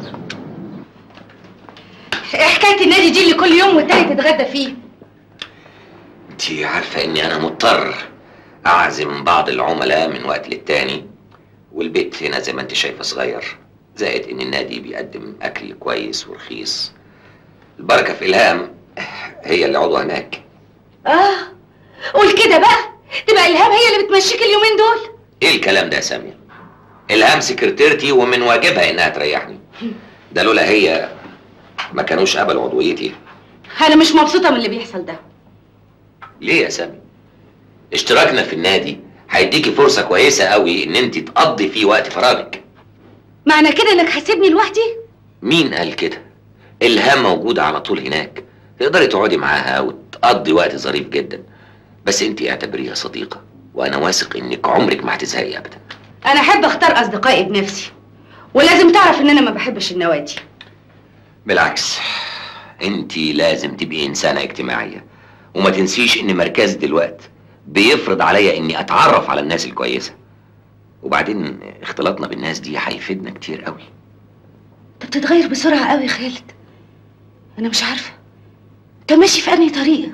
ايه حكايه النادي دي اللي كل يوم والتاني تتغدى فيه انت عارفه اني انا مضطر اعزم بعض العملاء من وقت للتاني والبيت هنا زي ما انت شايفه صغير زائد ان النادي بيقدم اكل كويس ورخيص البركه في الهام هي اللي عضوه هناك اه قول كده بقى تبقى الهام هي اللي بتمشيك اليومين دول ايه الكلام ده يا ساميه الهام سكرتيرتي ومن واجبها انها تريحني ده لولا هي ما كانوش قبلوا عضويتي انا مش مبسوطه من اللي بيحصل ده ليه يا سامي اشتراكنا في النادي هيديكي فرصه كويسه قوي ان انت تقضي فيه وقت فراغك معنى كده انك هتسيبني لوحدي مين قال كده الهام موجوده على طول هناك تقدري تقعدي معاها وتقضي وقت ظريف جدا بس انت اعتبريها صديقه وانا واثق انك عمرك ما هتزهقي ابدا انا احب اختار اصدقائي بنفسي ولازم تعرف ان انا ما بحبش النوادي بالعكس انت لازم تبقي انسانه اجتماعيه وما تنسيش ان مركز دلوقتي بيفرض عليا اني اتعرف على الناس الكويسه وبعدين اختلاطنا بالناس دي هيفيدنا كتير قوي انت بتتغير بسرعه قوي يا خالد انا مش عارفه انت ماشي في انهي طريقه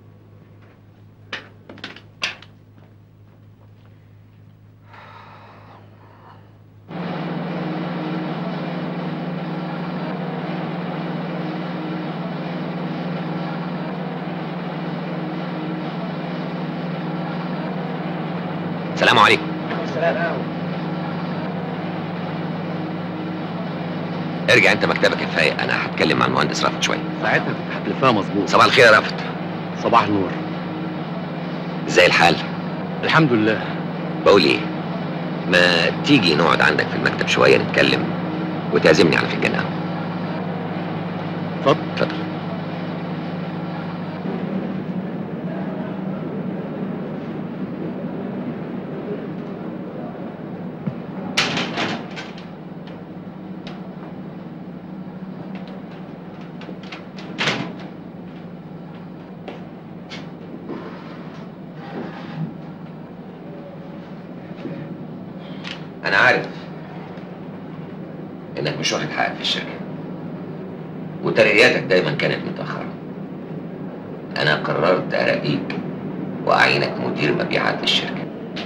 السلام عليكم ارجع انت مكتبك يا فايق انا هتكلم مع المهندس رافت شويه ساعتها هتلفها مظبوط صباح الخير يا رافت صباح النور ازاي الحال الحمد لله بقول ايه ما تيجي نقعد عندك في المكتب شويه نتكلم وتعزمني على فنجان قهوه اتفضل اتفضل انا عارف انك مش واخد حقك في الشركه وترقياتك دايما كانت متاخره انا قررت ارقيك واعينك مدير مبيعات الشركه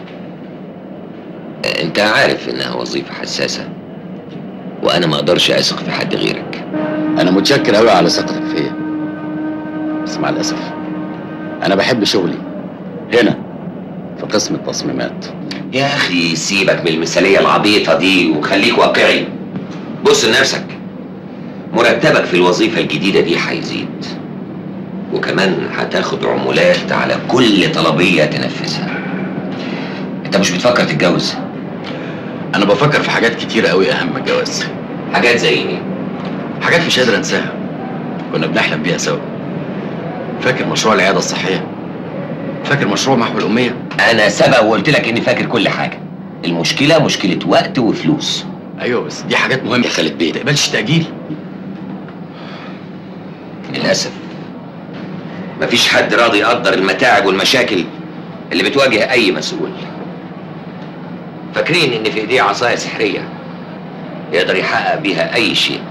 انت عارف انها وظيفه حساسه وانا ما اقدرش اثق في حد غيرك انا متشكر قوي على ثقتك فيا بس مع الاسف انا بحب شغلي هنا في قسم التصميمات يا اخي سيبك من المثاليه العبيطه دي وخليك واقعي بص لنفسك مرتبك في الوظيفه الجديده دي هيزيد وكمان هتاخد عمولات على كل طلبيه تنفذها انت مش بتفكر تتجوز انا بفكر في حاجات كتيرة قوي اهم من الجواز حاجات زي ايه حاجات مش قادر انساها كنا بنحلم بيها سوا فاكر مشروع العياده الصحيه فاكر مشروع محو الاميه انا سبق وقلت لك اني فاكر كل حاجه المشكله مشكله وقت وفلوس ايوه بس دي حاجات مهمه يا خالد بيه تقبلش تاجيل للاسف مفيش حد راضي يقدر المتاعب والمشاكل اللي بتواجه اي مسؤول فاكرين ان في ايديه عصايه سحريه يقدر يحقق بيها اي شيء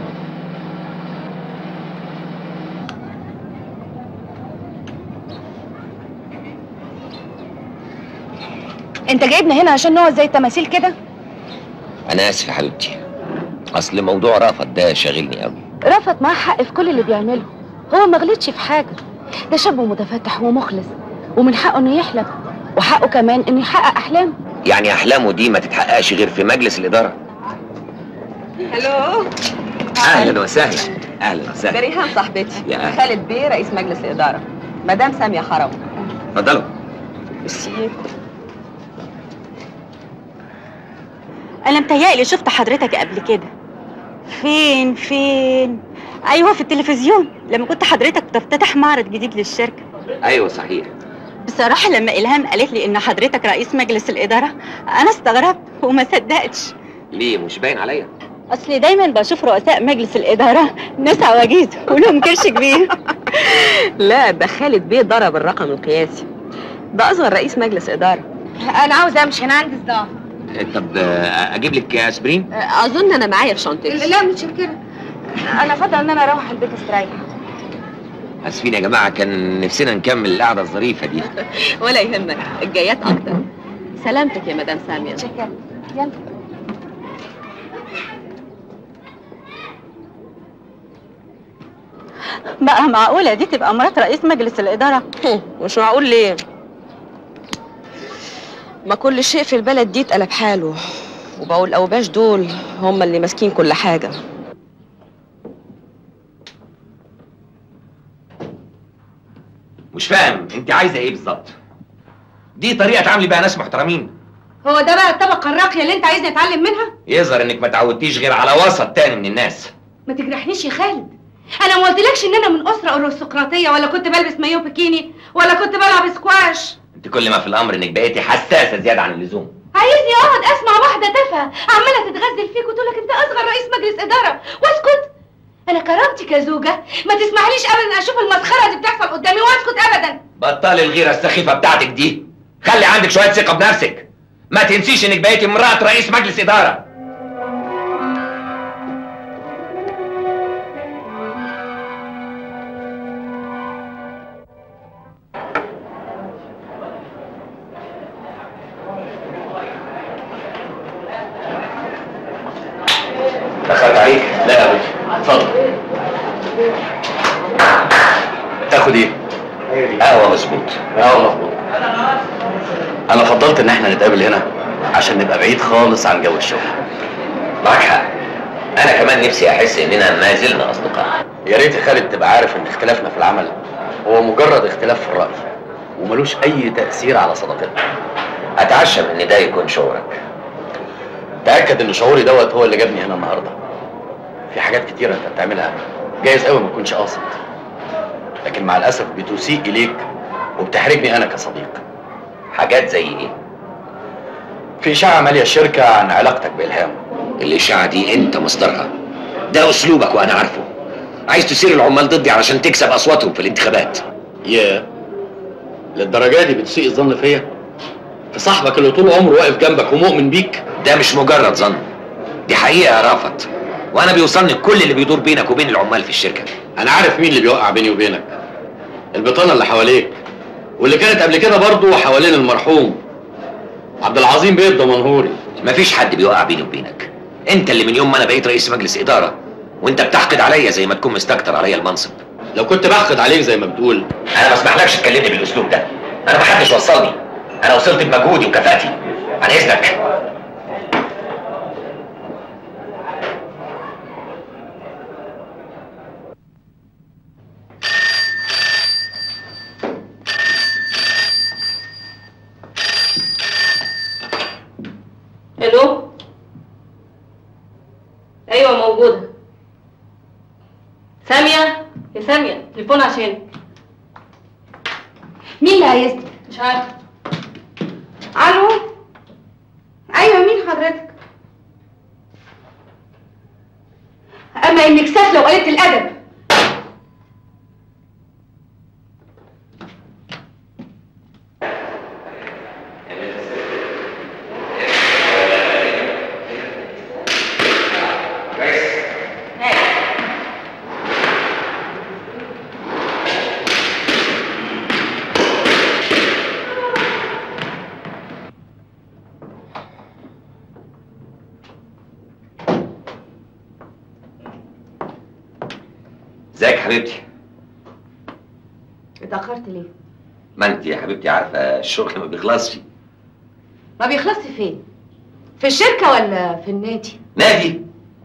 انت جايبنا هنا عشان نقعد زي التماثيل كده انا اسف يا حبيبتي اصل موضوع رأفت ده شاغلني قوي رفعت معاه حق في كل اللي بيعمله هو ما غلطش في حاجه ده شاب متفتح ومخلص ومن حقه انه يحلم وحقه كمان انه يحقق احلامه يعني احلامه دي ما تتحققش غير في مجلس الاداره هلو اهلا وسهلا اهلا وسهلا بريهان صاحبتي يا أهلا. خالد بيه رئيس مجلس الإدارة مدام سامية حرم اتفضلوا ميرسي انا متهيألي شفت حضرتك قبل كده فين فين ايوه في التلفزيون لما كنت حضرتك بتفتتح معرض جديد للشركه ايوه صحيح بصراحه لما الهام قالت لي ان حضرتك رئيس مجلس الاداره انا استغربت وما صدقتش ليه مش باين عليا اصلي دايما بشوف رؤساء مجلس الاداره ناس عواجيز ولهم كرش كبير لا ده خالد بيه ضرب الرقم القياسي ده أصغر رئيس مجلس إدارة انا عاوزه امشي انا عندي صداع طب آه، اجيب لك اسبرين أظن أنا معايا في شنطتي لا متشكره انا افضل ان انا اروح البيت استريح اسفين يا جماعه كان نفسنا نكمل القعده الظريفه دي ولا يهمك الجايات أكتر سلامتك يا مدام سامية متشكره يلا بقى معقوله دي تبقى مرات رئيس مجلس الاداره مش معقول ليه ما كل شيء في البلد دي اتقلب حاله وبقوا الأوباش دول هم اللي ماسكين كل حاجة مش فاهم انت عايزه ايه بالظبط دي طريقه تعاملي بيها ناس محترمين هو ده بقى الطبقه الراقيه اللي انت عايزني اتعلم منها يظهر انك ما تعودتيش غير على وسط تاني من الناس ما تجرحنيش يا خالد انا ما قلتلكش ان انا من اسره ارستقراطيه ولا كنت بلبس مايو بيكيني ولا كنت بلعب سكواش انت كل ما في الامر انك بقيتي حساسه زياده عن اللزوم عايزني اقعد اسمع واحده تافهه عماله تتغزل فيك وتقول لك انت اصغر رئيس مجلس اداره واسكت انا كرامتي كزوجه ما تسمحليش ابدا اشوف المسخره دي بتحصل قدامي واسكت ابدا بطلي الغيره السخيفه بتاعتك دي خلي عندك شويه ثقه بنفسك ما تنسيش انك بقيتي امراه رئيس مجلس اداره دخلت عليك لا يا باشا اتفضل تاخد ايه؟ قهوه مظبوط قهوه مظبوط انا فضلت ان احنا نتقابل هنا عشان نبقى بعيد خالص عن جو الشغل معاك حق انا كمان نفسي احس اننا ما زلنا اصدقاء يا ريت يا خالد تبقى عارف ان اختلافنا في العمل هو مجرد اختلاف في الرأي وملوش اي تأثير على صداقتنا اتعشم ان ده يكون شعورك تأكد ان شعوري دوت هو اللي جابني هنا النهارده في حاجات كتيرة انت بتعملها جايز قوي ما تكونش قاصد لكن مع الاسف بتسيء اليك وبتحرجني انا كصديق حاجات زي ايه في اشاعه ماليه الشركه عن علاقتك بالهام الاشاعه دي انت مصدرها ده اسلوبك وانا عارفه عايز تثير العمال ضدي علشان تكسب اصواتهم في الانتخابات يا للدرجه دي بتسيء الظن فيا في صاحبك اللي طول عمره واقف جنبك ومؤمن بيك ده مش مجرد ظن دي حقيقه يا رافت وانا بيوصلني كل اللي بيدور بينك وبين العمال في الشركه انا عارف مين اللي بيوقع بيني وبينك البطانه اللي حواليك واللي كانت قبل كده برضه حوالين المرحوم عبد العظيم بيه الدمنهوري مفيش حد بيوقع بيني وبينك انت اللي من يوم ما انا بقيت رئيس مجلس اداره وانت بتحقد عليا زي ما تكون مستكتر عليا المنصب لو كنت بحقد عليك زي ما بتقول انا ما اسمحلكش تكلمني بالاسلوب ده انا ما حدش وصلني انا وصلت بمجهودي وكفاءتي عن اذنك الو ايوه موجوده ساميه يا ساميه تليفون عشان مين اللي عايزني؟ مش عارفه الو ايوه مين حضرتك؟ اما انك سافله وقلت الادب ازيك يا حبيبتي اتاخرت ليه؟ ما انت يا حبيبتي عارفه الشغل ما بيخلصش ما بيخلصش فين؟ في الشركه ولا في النادي؟ نادي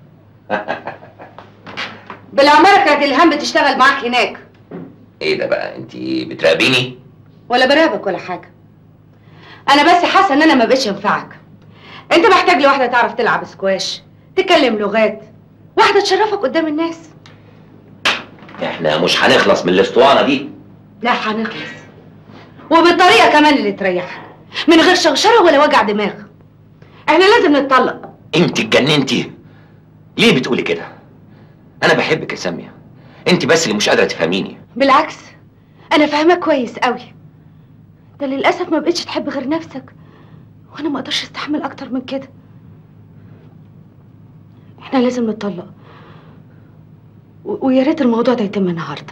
بالعماره كانت الهام بتشتغل معاك هناك ايه ده بقى انت بتراقبيني ولا برابك ولا حاجه انا بس حاسه ان انا ما بقتش انفعك انت محتاج لواحده تعرف تلعب سكواش تتكلم لغات واحده تشرفك قدام الناس احنا مش هنخلص من الاسطوانه دي لا هنخلص وبالطريقه كمان اللي تريحك من غير شوشره ولا وجع دماغ احنا لازم نتطلق انت اتجننتي ليه بتقولي كده انا بحبك يا ساميه انت بس اللي مش قادره تفهميني بالعكس انا فاهمك كويس قوي ده للاسف ما بقتش تحب غير نفسك وانا ما اقدرش استحمل اكتر من كده احنا لازم نتطلق و- ويا ريت الموضوع ده يتم النهارده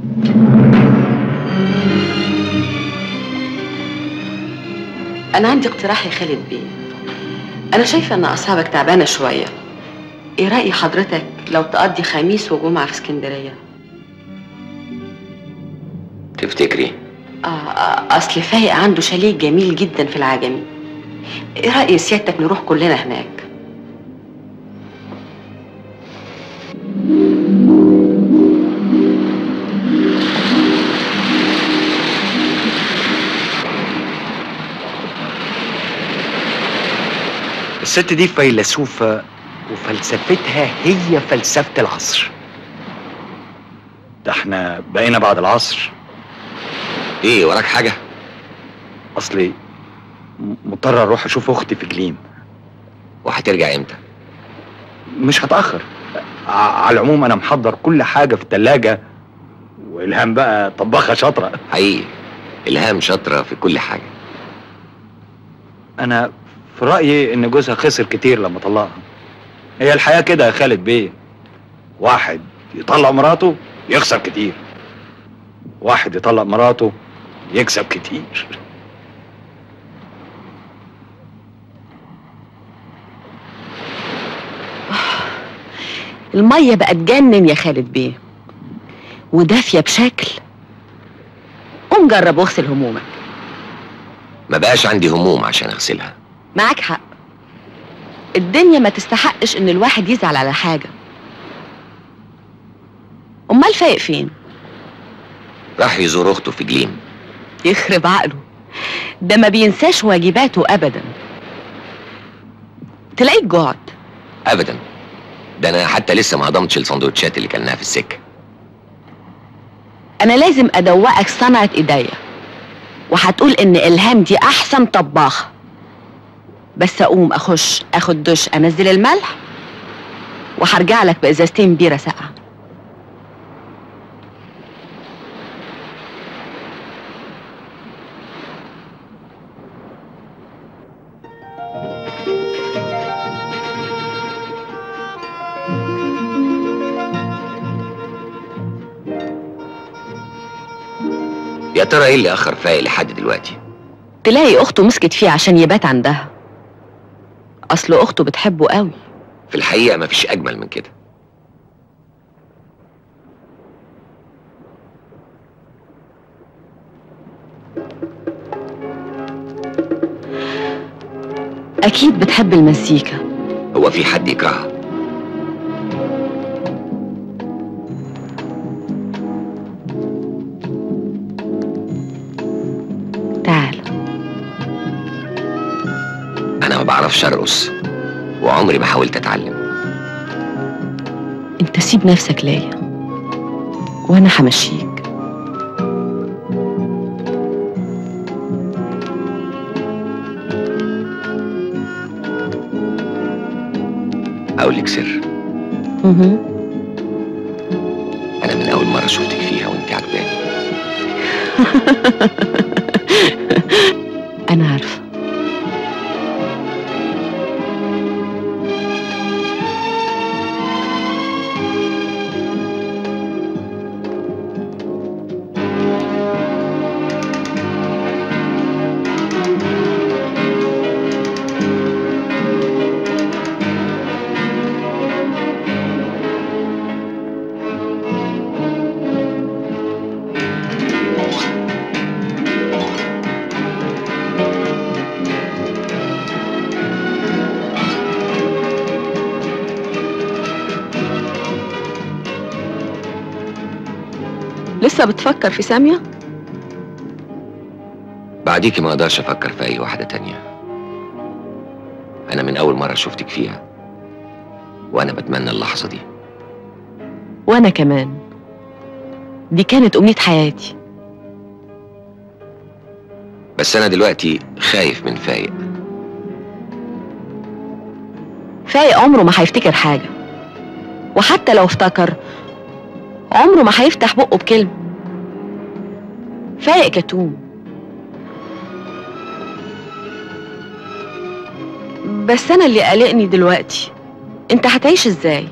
أنا عندي اقتراح يا خالد بيه أنا شايفة إن أعصابك تعبانة شوية إيه رأي حضرتك لو تقضي خميس وجمعة في اسكندرية؟ تفتكري آه آه، أصل فايق عنده شاليه جميل جدا في العجمي إيه رأي سيادتك نروح كلنا هناك؟ الست دي فيلسوفة وفلسفتها هي فلسفة العصر ده احنا بقينا بعد العصر ايه وراك حاجة؟ اصلي م- مضطر اروح اشوف اختي في جليم وهترجع امتى؟ مش هتأخر ع- على العموم انا محضر كل حاجة في التلاجة والهام بقى طباخة شاطرة حقيقي الهام شاطرة في كل حاجة انا في رأيي ان جوزها خسر كتير لما طلقها هي الحياة كده يا خالد بيه واحد يطلق مراته يخسر كتير واحد يطلق مراته يكسب كتير المية بقت تجنن يا خالد بيه ودافية بشكل قوم جرب واغسل همومك ما بقاش عندي هموم عشان اغسلها معاك حق الدنيا ما تستحقش ان الواحد يزعل على حاجة امال فايق فين راح يزور اخته في جليم يخرب عقله ده ما بينساش واجباته ابدا تلاقيك جعت ابدا ده انا حتى لسه ما هضمتش السندوتشات اللي كلناها في السكه انا لازم ادوقك صنعة ايديا وهتقول ان الهام دي احسن طباخة بس اقوم اخش اخد دش انزل الملح وهرجع لك بازازتين بيرة ساقعة يا ترى ايه اللي اخر فايق لحد دلوقتي تلاقي اخته مسكت فيه عشان يبات عندها اصل اخته بتحبه قوي في الحقيقه مفيش اجمل من كده اكيد بتحب المزيكا هو في حد يكرهها تعال انا ما بعرفش ارقص وعمري ما حاولت اتعلم انت سيب نفسك ليا وانا همشيك اقول لك سر مهم. انا من اول مره شفتك فيها وانت عجباني انا عارفه لسه بتفكر في سامية؟ بعديكي ما اقدرش افكر في اي واحده تانية انا من اول مره شفتك فيها وانا بتمنى اللحظه دي وانا كمان دي كانت امنية حياتي بس انا دلوقتي خايف من فايق فايق عمره ما هيفتكر حاجة وحتى لو افتكر عمره ما هيفتح بقه بكلمة فايق كتوم بس انا اللي قلقني دلوقتي انت هتعيش ازاي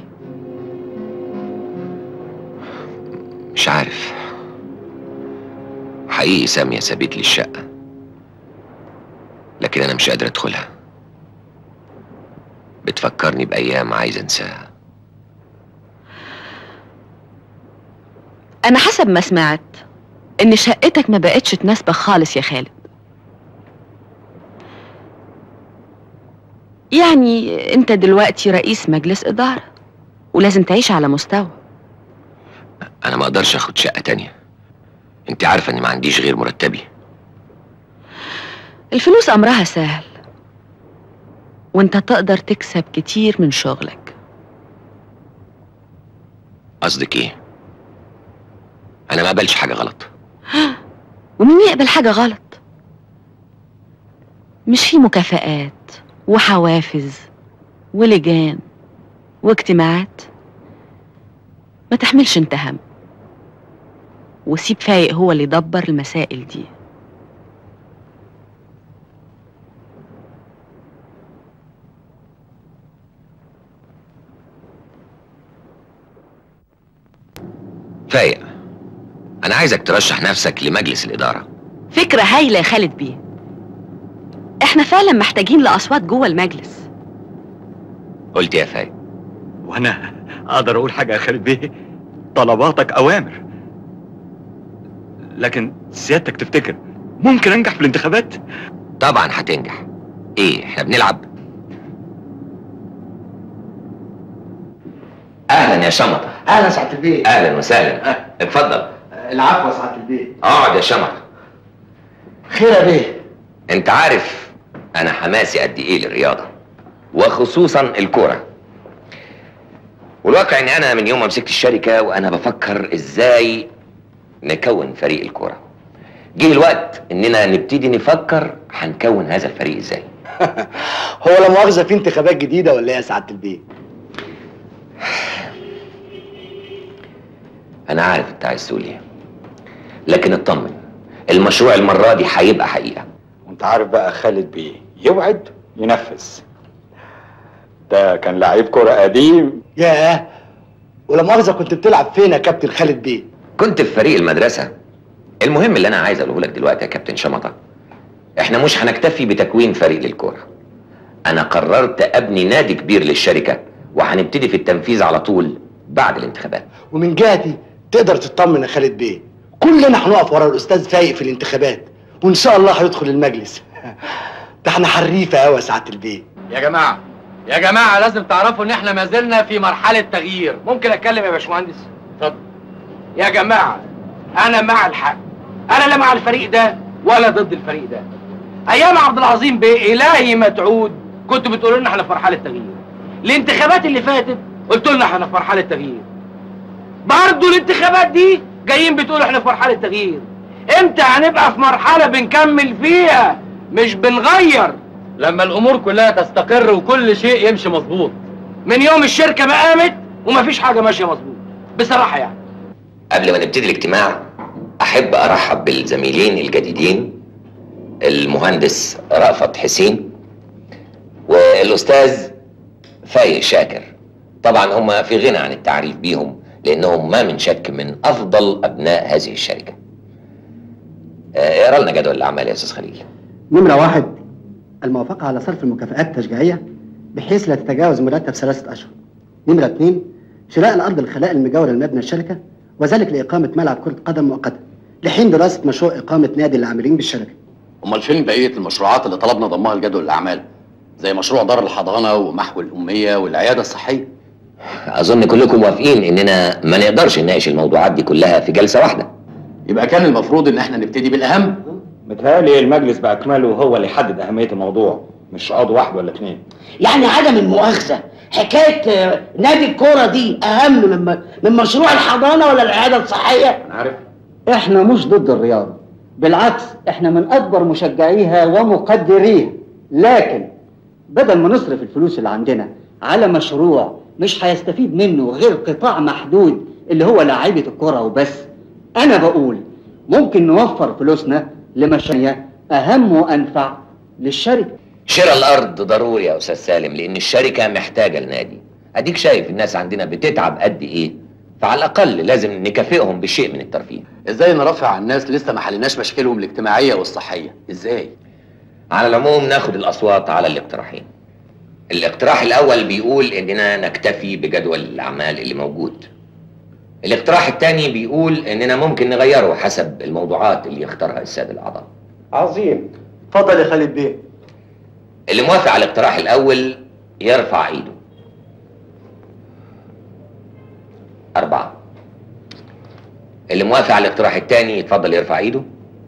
مش عارف حقيقي سامية سابت لي الشقة لكن أنا مش قادر أدخلها بتفكرني بأيام عايز أنساها انا حسب ما سمعت ان شقتك ما بقتش تناسبك خالص يا خالد يعني انت دلوقتي رئيس مجلس اداره ولازم تعيش على مستوى أنا ما أقدرش أخد شقة تانية أنت عارفة إني ما عنديش غير مرتبي الفلوس امرها سهل وانت تقدر تكسب كتير من شغلك قصدك إيه؟ أنا ما قبلش حاجة غلط ومين يقبل حاجة غلط مش في مكافآت وحوافز ولجان واجتماعات ما تحملش انت هم وسيب فايق هو اللي يدبر المسائل دي فايق أنا عايزك ترشح نفسك لمجلس الإدارة فكرة هايلة يا خالد بيه احنا فعلا محتاجين لأصوات جوه المجلس قلت يا فايق وانا اقدر اقول حاجه يا خالد بيه طلباتك اوامر لكن سيادتك تفتكر ممكن انجح في الانتخابات طبعا هتنجح إيه إحنا بنلعب أهلا يا شمطة اهلا سعاده البيت أهلا وسهلا اتفضل العفو يا سعاده البيت اقعد يا شمطة خير يا بيه انت عارف انا حماسي قد ايه للرياضه وخصوصا الكوره والواقع ان انا من يوم ما مسكت الشركه وانا بفكر ازاي نكون فريق الكوره جه الوقت اننا نبتدي نفكر هنكون هذا الفريق ازاي هو لا مؤاخذه في انتخابات جديده ولا ايه يا سعاده البيه انا عارف انت عايز تقول ايه لكن اطمن المشروع المره دي هيبقى حقيقه وانت عارف بقى خالد بيه يوعد ينفذ ده كان لعيب كرة قديم ياه ولا مؤاخذه كنت بتلعب فين يا كابتن خالد بيه كنت في فريق المدرسه المهم اللي انا عايز اقوله لك دلوقتي يا كابتن شمطه احنا مش هنكتفي بتكوين فريق للكوره انا قررت ابني نادي كبير للشركه وهنبتدي في التنفيذ على طول بعد الانتخابات ومن جهتي تقدر تطمن يا خالد بيه كلنا هنقف ورا الاستاذ فايق في الانتخابات وان شاء الله هيدخل المجلس ده احنا حريفه قوي يا سعاده البيه يا جماعه يا جماعه لازم تعرفوا ان احنا ما زلنا في مرحله تغيير ممكن اتكلم يا باشمهندس اتفضل يا جماعه انا مع الحق انا لا مع الفريق ده ولا ضد الفريق ده ايام عبد العظيم بيه الهي ما تعود كنتوا بتقولوا لنا احنا في مرحله تغيير الانتخابات اللي فاتت قلتوا لنا احنا في مرحله تغيير برضه الانتخابات دي جايين بتقولوا احنا في مرحله تغيير امتى هنبقى في مرحله بنكمل فيها مش بنغير لما الامور كلها تستقر وكل شيء يمشي مظبوط من يوم الشركه ما قامت ومفيش حاجه ماشيه مظبوط بصراحه يعني قبل ما نبتدي الاجتماع احب ارحب بالزميلين الجديدين المهندس رأفت حسين والاستاذ فايق شاكر طبعا هم في غنى عن التعريف بيهم لانهم ما من شك من افضل ابناء هذه الشركه آه، اقرا لنا جدول الاعمال يا استاذ خليل نمرة واحد الموافقة على صرف المكافآت التشجيعية بحيث لا تتجاوز مرتب ثلاثة أشهر. نمرة اثنين شراء الأرض الخلاء المجاورة لمبنى الشركة وذلك لإقامة ملعب كرة قدم مؤقتة لحين دراسة مشروع إقامة نادي العاملين بالشركة. امال فين بقيه المشروعات اللي طلبنا ضمها لجدول الاعمال زي مشروع دار الحضانه ومحو الاميه والعياده الصحيه اظن كلكم موافقين اننا ما نقدرش نناقش الموضوعات دي كلها في جلسه واحده يبقى كان المفروض ان احنا نبتدي بالاهم متهيألي المجلس بأكمله هو اللي يحدد أهمية الموضوع مش قاضي واحد ولا اتنين يعني عدم المؤاخذه حكايه آه، نادي الكوره دي اهم من من مشروع الحضانه ولا العياده الصحيه انا عارف احنا مش ضد الرياضة بالعكس احنا من اكبر مشجعيها ومقدريها لكن بدل ما نصرف الفلوس اللي عندنا على مشروع مش هيستفيد منه غير قطاع محدود اللي هو لاعيبة الكرة وبس انا بقول ممكن نوفر فلوسنا لمشاريع اهم وانفع للشركة شراء الارض ضروري يا استاذ سالم لان الشركه محتاجه النادي اديك شايف الناس عندنا بتتعب قد ايه فعلى الاقل لازم نكافئهم بشيء من الترفيه ازاي نرفع عن الناس لسه ما حليناش مشاكلهم الاجتماعيه والصحيه ازاي على العموم ناخد الاصوات على الاقتراحين الاقتراح الاول بيقول اننا نكتفي بجدول الاعمال اللي موجود الاقتراح الثاني بيقول اننا ممكن نغيره حسب الموضوعات اللي يختارها الساده الاعضاء عظيم اتفضل يا خالد بيه اللي موافق على الاقتراح الاول يرفع ايده أربعة اللي موافق على الاقتراح الثاني يتفضل يرفع ايده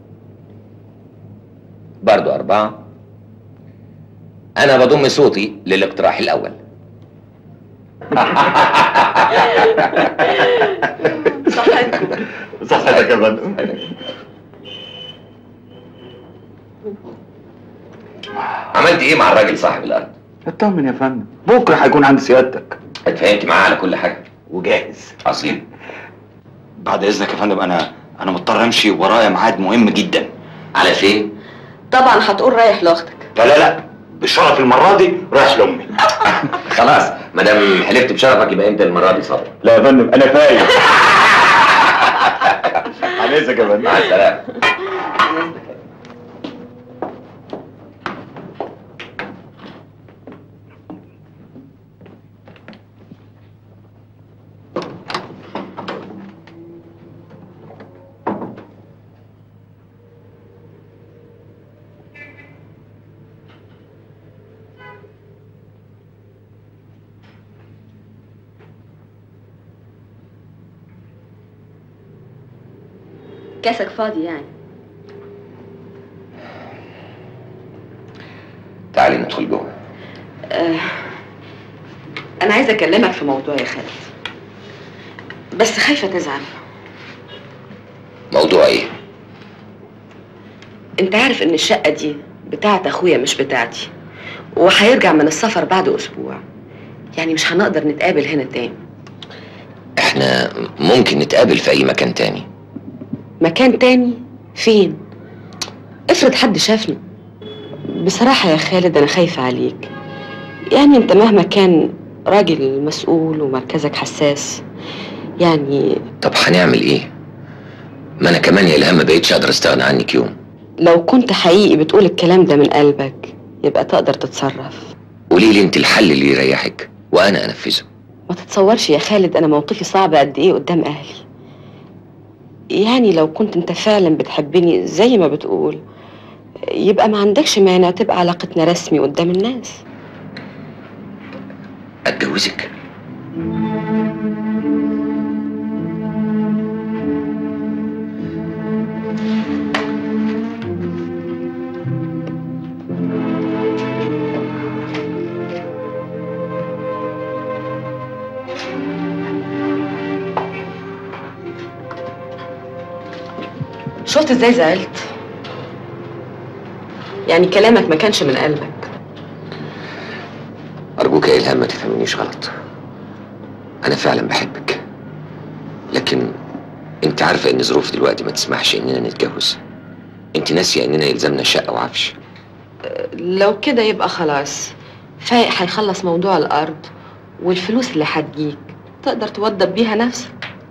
برضو أربعة أنا بضم صوتي للاقتراح الأول صحتك يا فندم عملت إيه مع الراجل صاحب الأرض؟ اطمن يا فندم بكره هيكون عند سيادتك اتفاهمت معاه على كل حاجة وجاهز عظيم بعد اذنك يا فندم انا انا مضطر امشي ورايا ميعاد مهم جدا على فين؟ طبعا هتقول رايح لاختك لا لا لا بالشرف المره دي رايح لامي خلاص ما دام حلفت بشرفك يبقى أنت المرة دي صبر لا يا فندم انا فايق على اذنك يا فندم مع السلامة كاسك فاضي يعني تعالي ندخل جوه آه انا عايزه اكلمك في موضوع يا خالد بس خايفه تزعل موضوع ايه انت عارف ان الشقه دي بتاعت اخويا مش بتاعتي وهيرجع من السفر بعد اسبوع يعني مش هنقدر نتقابل هنا تاني احنا ممكن نتقابل في اي مكان تاني مكان تاني فين افرض حد شافنا بصراحة يا خالد أنا خايفة عليك يعني أنت مهما كان راجل مسؤول ومركزك حساس يعني طب هنعمل ايه ما انا كمان يا الهام ما بقيتش اقدر استغنى عنك يوم لو كنت حقيقي بتقول الكلام ده من قلبك يبقى تقدر تتصرف قولي لي انت الحل اللي يريحك وانا انفذه ما تتصورش يا خالد أنا موقفي صعب قد إيه قدام أهلي يعني لو كنت أنت فعلا بتحبني زي ما بتقول يبقى ما عندكش مانع تبقى علاقتنا رسمي قدام الناس اتجوزك شفت ازاي زعلت يعني كلامك ما كانش من قلبك ارجوك يا الهام ما تفهمنيش غلط انا فعلا بحبك لكن انت عارفه ان ظروف دلوقتي ما تسمحش اننا نتجوز انت ناسيه اننا يلزمنا شقه وعفش لو كده يبقى خلاص فايق هيخلص موضوع الأرض والفلوس اللي هتجيك تقدر توضب بيها نفسك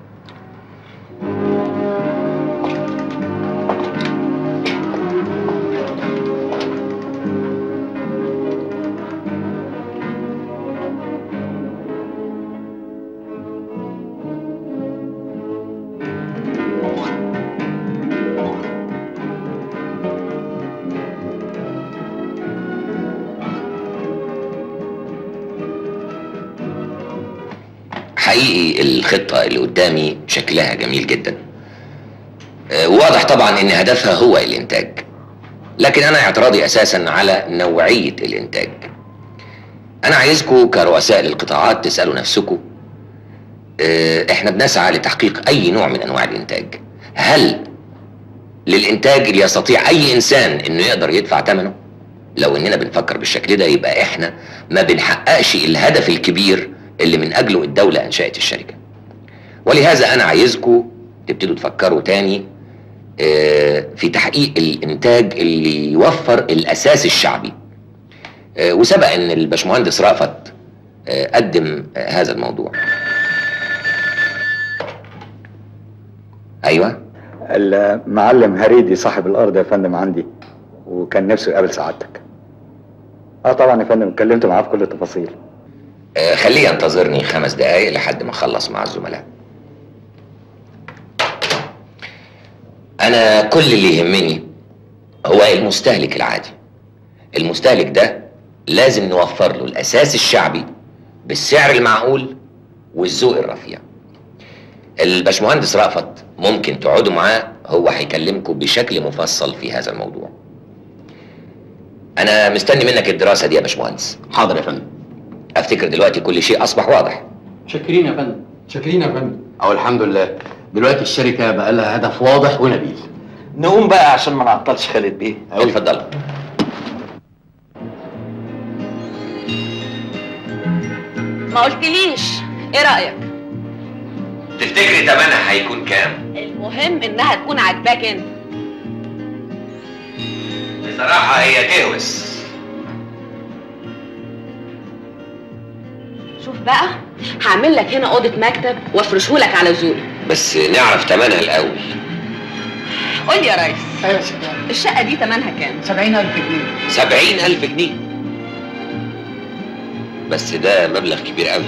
حقيقي الخطة اللي قدامي شكلها جميل جدا آه، واضح طبعا ان هدفها هو الانتاج لكن انا اعتراضي اساسا على نوعية الانتاج انا عايزكم كرؤساء للقطاعات تسألوا نفسكم آه، احنا بنسعى لتحقيق اي نوع من انواع الانتاج هل للانتاج اللي يستطيع اي انسان انه يقدر يدفع ثمنه لو اننا بنفكر بالشكل ده يبقى احنا ما بنحققش الهدف الكبير اللي من اجله الدولة انشأت الشركة ولهذا انا عايزكم تبتدوا تفكروا تاني آه، في تحقيق الانتاج اللي يوفر الاساس الشعبي آه، وسبق ان الباشمهندس رأفت آه، قدم آه، هذا الموضوع ايوه المعلم هريدي صاحب الارض يا فندم عندي وكان نفسه يقابل سعادتك اه طبعا يا فندم اتكلمت معاه في كل التفاصيل آه، خليه ينتظرني خمس دقايق لحد ما اخلص مع الزملاء انا كل اللي يهمني هو المستهلك العادي المستهلك ده لازم نوفر له الاساس الشعبي بالسعر المعقول والذوق الرفيع الباشمهندس رأفت ممكن تقعدوا معاه هو هيكلمكم بشكل مفصل في هذا الموضوع انا مستني منك الدراسه دي يا باشمهندس حاضر يا فندم افتكر دلوقتي كل شيء اصبح واضح شاكرين يا فندم شاكرين يا فندم او الحمد لله دلوقتي الشركه بقى لها هدف واضح ونبيل نقوم بقى عشان ما نعطلش خالد بيه اتفضل ما قلتليش ايه رأيك تفتكري تمنها هيكون كام المهم انها تكون عاجباك انت بصراحه هي تهوس شوف بقى هعمل لك هنا اوضه مكتب وافرشه لك على ذوقي بس نعرف تمنها الاول قول لي يا ريس ايوه الشقه دي ثمنها كام 70000 جنيه سبعين ألف جنيه بس ده مبلغ كبير قوي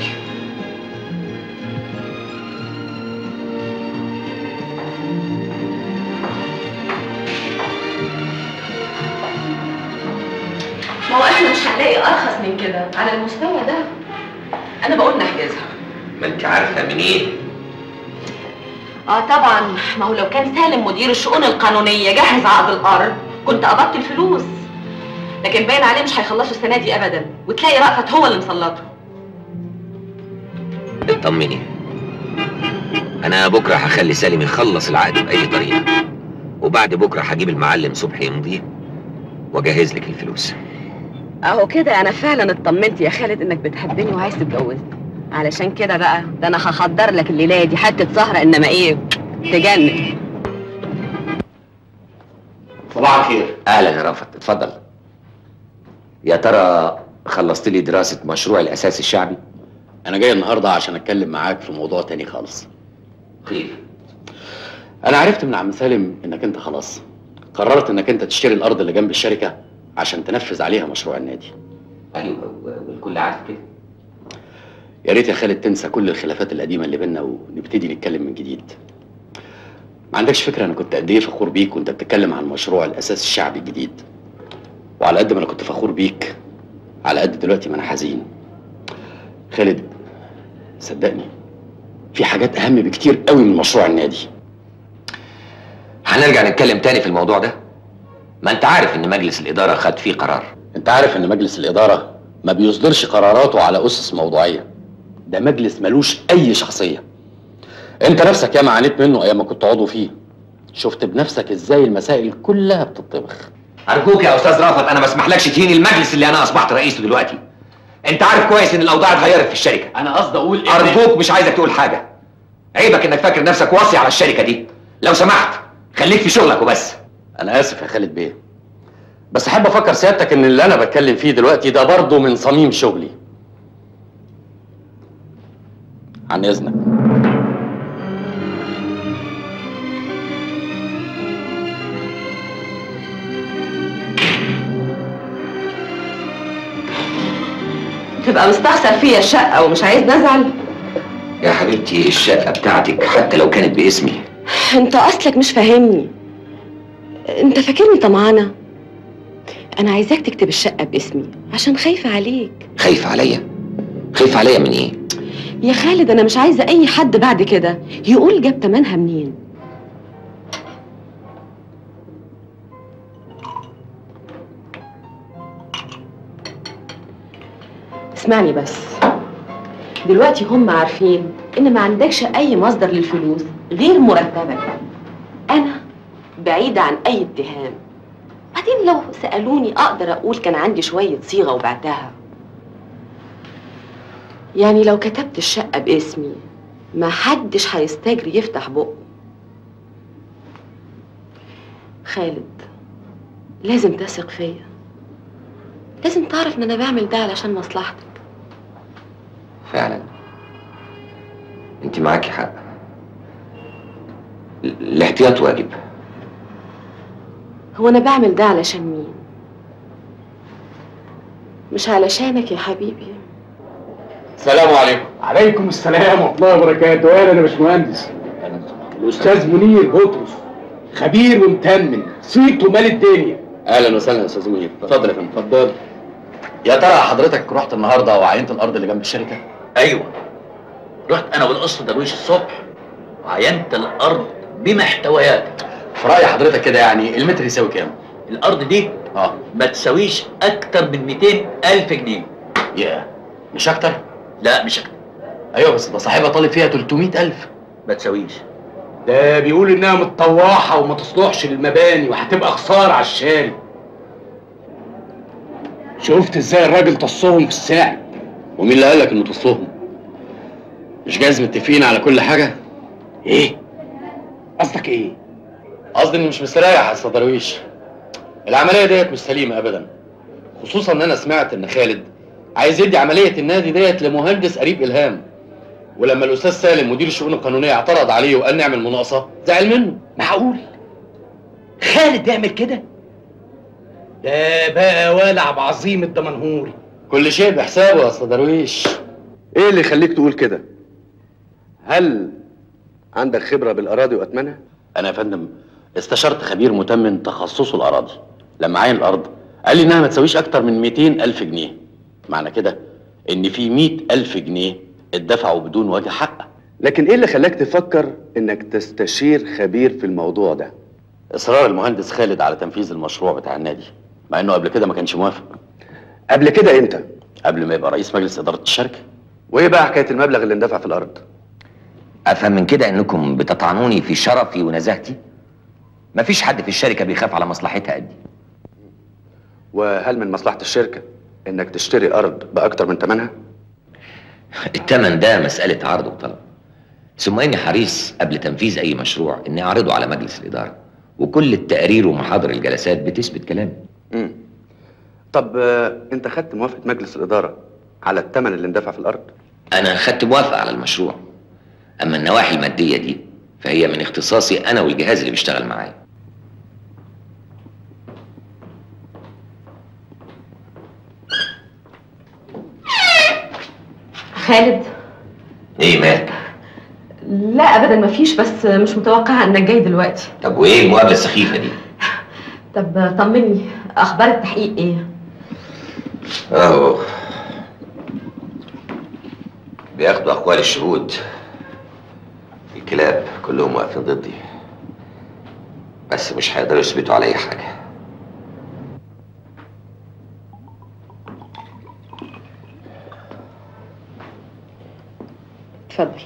ما هو احنا مش هنلاقي ارخص من كده على المستوى ده انا بقول نحجزها ما انت عارفه منين اه طبعا ما هو لو كان سالم مدير الشؤون القانونيه جهز عقد الارض كنت قبضت الفلوس لكن باين عليه مش هيخلصوا السنه دي ابدا وتلاقي رأفت هو اللي مسلطه اطمني انا بكره هخلي سالم يخلص العقد باي طريقه وبعد بكره هجيب المعلم صبحي يمضيه واجهز لك الفلوس اهو كده انا فعلا اطمنت يا خالد انك بتحبني وعايز تتجوزني علشان كده بقى ده انا هحضر لك الليله دي حته سهره انما ايه تجنن صباح الخير اهلا يا رافت اتفضل يا ترى خلصت لي دراسه مشروع الاساس الشعبي انا جاي النهارده عشان اتكلم معاك في موضوع تاني خالص خير انا عرفت من عم سالم انك انت خلاص قررت انك انت تشتري الارض اللي جنب الشركه عشان تنفذ عليها مشروع النادي ايوه والكل عارف كده يا ريت يا خالد تنسى كل الخلافات القديمه اللي بينا ونبتدي نتكلم من جديد ما عندكش فكره انا كنت قد ايه فخور بيك وانت بتتكلم عن مشروع الاساس الشعبي الجديد وعلى قد ما انا كنت فخور بيك على قد دلوقتي ما انا حزين خالد صدقني في حاجات اهم بكتير قوي من مشروع النادي هنرجع نتكلم تاني في الموضوع ده ما انت عارف ان مجلس الاداره خد فيه قرار انت عارف ان مجلس الاداره ما بيصدرش قراراته على اسس موضوعيه ده مجلس ملوش اي شخصيه انت نفسك ياما عانيت منه ايام ما كنت عضو فيه شفت بنفسك ازاي المسائل كلها بتطبخ ارجوك يا استاذ رافت انا ما اسمحلكش تهين المجلس اللي انا اصبحت رئيسه دلوقتي انت عارف كويس ان الاوضاع اتغيرت في الشركه انا قصدي اقول ارجوك مش عايزك تقول حاجه عيبك انك فاكر نفسك واصي على الشركه دي لو سمحت خليك في شغلك وبس انا اسف يا خالد بيه بس احب افكر سيادتك ان اللي انا بتكلم فيه دلوقتي ده برضه من صميم شغلي عن اذنك تبقى مستخسر فيا الشقه ومش عايز نزعل يا حبيبتي الشقه بتاعتك حتى لو كانت باسمي انت اصلك مش فاهمني انت فاكرني طمعانه انا عايزاك تكتب الشقه باسمي عشان خايفه عليك خايف عليا خايف عليا من ايه يا خالد انا مش عايزه اي حد بعد كده يقول جاب تمنها منين اسمعني بس دلوقتي هم عارفين ان ما عندكش اي مصدر للفلوس غير مرتبك انا بعيدة عن اي اتهام بعدين لو سألوني اقدر اقول كان عندي شوية صيغة وبعتها يعني لو كتبت الشقة باسمي ما حدش هيستجري يفتح بقه خالد لازم تثق فيا لازم تعرف ان انا بعمل ده علشان مصلحتك فعلا انت معاكي حق ال- الاحتياط واجب هو انا بعمل ده علشان مين مش علشانك يا حبيبي السلام عليكم عليكم السلام ورحمه الله وبركاته اهلا يا باشمهندس الاستاذ منير بطرس خبير ومتمن صيته مال الدنيا اهلا وسهلا يا استاذ منير اتفضل يا فندم اتفضل يا ترى حضرتك رحت النهارده وعينت الارض اللي جنب الشركه ايوه رحت انا والقسط درويش الصبح وعينت الارض بمحتوياتها في راي حضرتك كده يعني المتر يساوي كام الارض دي اه ما تساويش اكتر من 200 الف جنيه يا مش اكتر لا مش اكتر ايوه بس ده صاحبها طالب فيها 300 الف ما تساويش ده بيقول انها متطوحه وما تصلحش للمباني وهتبقى خساره على الشارع شفت ازاي الراجل طصهم في الساعد ومين اللي قال لك انه تصهم مش جايز متفقين على كل حاجه ايه قصدك ايه قصدي اني مش مستريح يا استاذ درويش العمليه ديت مش سليمه ابدا خصوصا ان انا سمعت ان خالد عايز يدي عمليه النادي ديت لمهندس قريب الهام ولما الاستاذ سالم مدير الشؤون القانونيه اعترض عليه وقال نعمل مناقصه زعل منه معقول خالد يعمل كده ده بقى والع بعظيم الدمنهوري كل شيء بحسابه يا استاذ درويش ايه اللي يخليك تقول كده هل عندك خبره بالاراضي واثمانها انا يا فندم استشرت خبير متمم تخصصه الاراضي لما عين الارض قال لي انها ما تساويش اكتر من 200 الف جنيه معنى كده ان في 100 الف جنيه اتدفعوا بدون وجه حق لكن ايه اللي خلاك تفكر انك تستشير خبير في الموضوع ده اصرار المهندس خالد على تنفيذ المشروع بتاع النادي مع انه قبل كده ما كانش موافق قبل كده امتى قبل ما يبقى رئيس مجلس اداره الشركه وايه بقى حكايه المبلغ اللي اندفع في الارض افهم من كده انكم بتطعنوني في شرفي ونزاهتي مفيش حد في الشركه بيخاف على مصلحتها قدي وهل من مصلحه الشركه انك تشتري ارض باكتر من ثمنها التمن ده مساله عرض وطلب ثم اني حريص قبل تنفيذ اي مشروع اني اعرضه على مجلس الاداره وكل التقارير ومحاضر الجلسات بتثبت كلامي امم طب آه، انت خدت موافقه مجلس الاداره على الثمن اللي اندفع في الارض انا خدت موافقه على المشروع اما النواحي الماديه دي فهي من اختصاصي انا والجهاز اللي بيشتغل معايا خالد ايه مالك لا ابدا مفيش بس مش متوقعه انك جاي دلوقتي طب وايه المقابله السخيفه دي طب طمني اخبار التحقيق ايه اهو بياخدوا اقوال الشهود الكلاب كلهم واقفين ضدي بس مش هيقدروا يثبتوا على اي حاجه اتفضل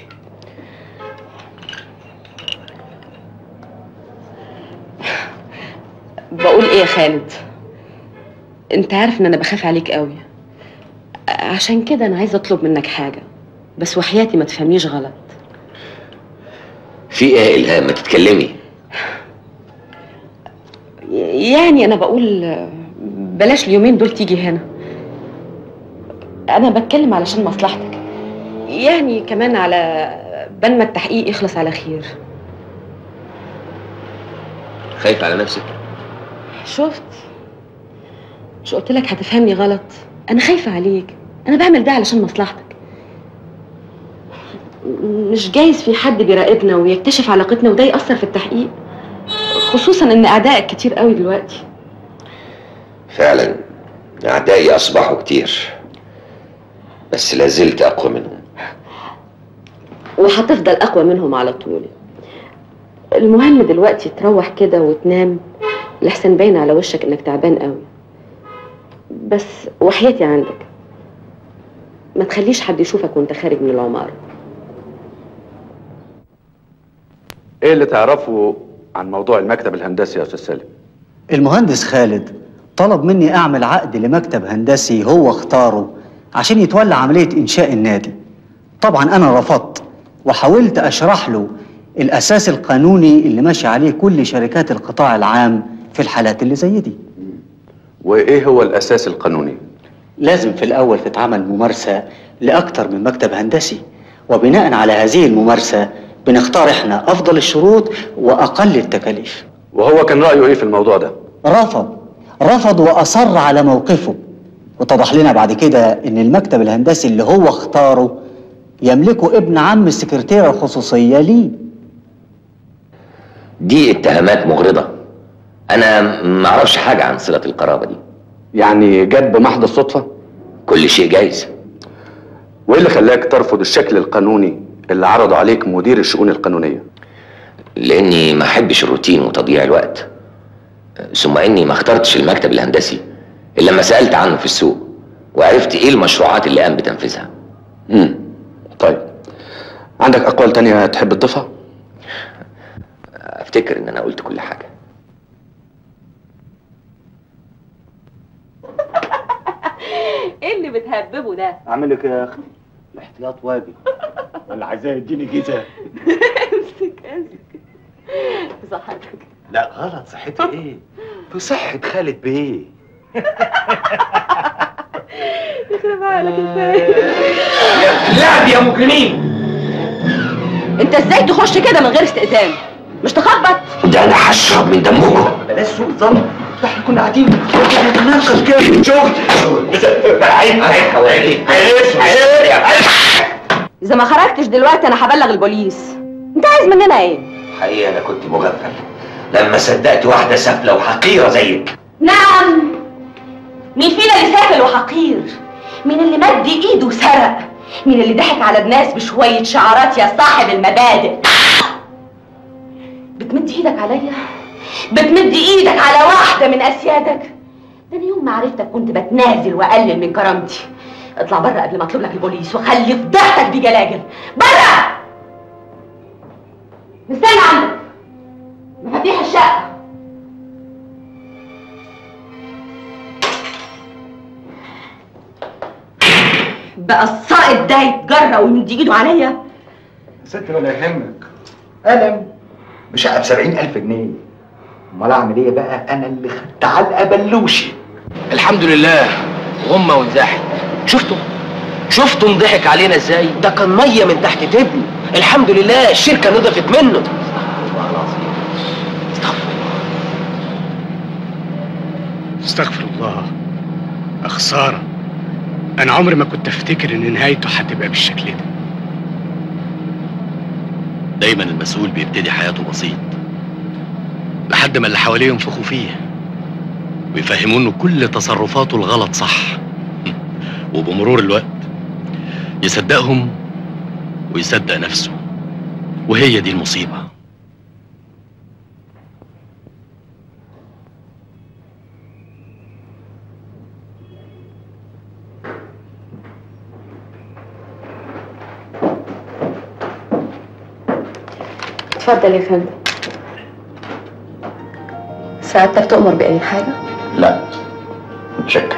بقول ايه يا خالد انت عارف ان انا بخاف عليك قوي عشان كده انا عايزه اطلب منك حاجه بس وحياتي ما تفهمنيش غلط في ايه يا الهام ما تتكلمي يعني انا بقول بلاش اليومين دول تيجي هنا انا بتكلم علشان مصلحتك يعني كمان على بال ما التحقيق يخلص على خير خايف على نفسك شفت مش قلت لك هتفهمني غلط انا خايفه عليك انا بعمل ده علشان مصلحتك مش جايز في حد بيراقبنا ويكتشف علاقتنا وده يأثر في التحقيق خصوصا ان اعدائك كتير قوي دلوقتي فعلا اعدائي اصبحوا كتير بس لازلت اقوى منهم وهتفضل اقوى منهم على طول المهم دلوقتي تروح كده وتنام لحسن باين على وشك انك تعبان قوي بس وحياتي عندك ما تخليش حد يشوفك وانت خارج من العمارة ايه اللي تعرفه عن موضوع المكتب الهندسي يا استاذ سالم المهندس خالد طلب مني اعمل عقد لمكتب هندسي هو اختاره عشان يتولى عملية انشاء النادي طبعا انا رفضت وحاولت اشرح له الاساس القانوني اللي ماشي عليه كل شركات القطاع العام في الحالات اللي زي دي وايه هو الاساس القانوني لازم في الاول تتعمل ممارسة لاكتر من مكتب هندسي وبناء على هذه الممارسة بنختار احنا افضل الشروط واقل التكاليف وهو كان رايه ايه في الموضوع ده رفض رفض واصر على موقفه واتضح لنا بعد كده ان المكتب الهندسي اللي هو اختاره يملكه ابن عم السكرتيرة الخصوصية ليه دي اتهامات مغرضه انا ما اعرفش حاجه عن صله القرابه دي يعني جت بمحض الصدفه كل شيء جايز وايه اللي خلاك ترفض الشكل القانوني اللي عرضه عليك مدير الشؤون القانونيه لاني ما احبش الروتين وتضييع الوقت ثم اني ما اخترتش المكتب الهندسي الا لما سالت عنه في السوق وعرفت ايه المشروعات اللي قام بتنفيذها امم طيب عندك اقوال تانية تحب تضيفها افتكر ان انا قلت كل حاجه ايه اللي بتهببه ده اعمل لك يا اخي الاحتياط واجب ولا عايزاه يديني جيزه امسك امسك صحتك لا غلط صحتي ايه في صحة خالد بيه يخرب عقلك ازاي لعب يا مجرمين انت ازاي تخش كده من غير استئذان مش تخبط ده انا هشرب من دمكم بلاش سوء ظن ده احنا كنا قاعدين بنتناقش كده شغل عيب عيب اذا ما خرجتش دلوقتي انا هبلغ البوليس انت عايز مننا ايه حقيقة أنا كنت مغفل لما صدقت واحدة سافلة وحقيرة زيك نعم مين فينا اللي سافل وحقير مين اللي مد ايده وسرق مين اللي ضحك على الناس بشوية شعارات يا صاحب المبادئ بتمد ايدك عليا بتمد ايدك على واحدة من اسيادك ده انا يوم ما عرفتك كنت بتنازل واقلل من كرامتي اطلع بره قبل ما اطلب لك البوليس وخلي فضحتك دي جلاجل بره مستني عندك مفاتيح الشقه بقى السائط ده يتجرأ ويمد ايده عليا ست ولا يهمك قلم بشقة بسبعين ألف جنيه أمال أعمل إيه بقى أنا اللي خدت علقة بلوشي الحمد لله غمة وانزاحت شفتوا شفتوا انضحك علينا ازاي ده كان ميه من تحت تبني الحمد لله الشركه نضفت منه استغفر الله يا خسارة أنا عمري ما كنت أفتكر إن نهايته هتبقى بالشكل ده دايما المسؤول بيبتدي حياته بسيط لحد ما اللي حواليه ينفخوا فيه ويفهموه انه كل تصرفاته الغلط صح وبمرور الوقت يصدقهم ويصدق نفسه وهي دي المصيبة اتفضل يا فندم سعادتك تؤمر بأي حاجة؟ لا متشكر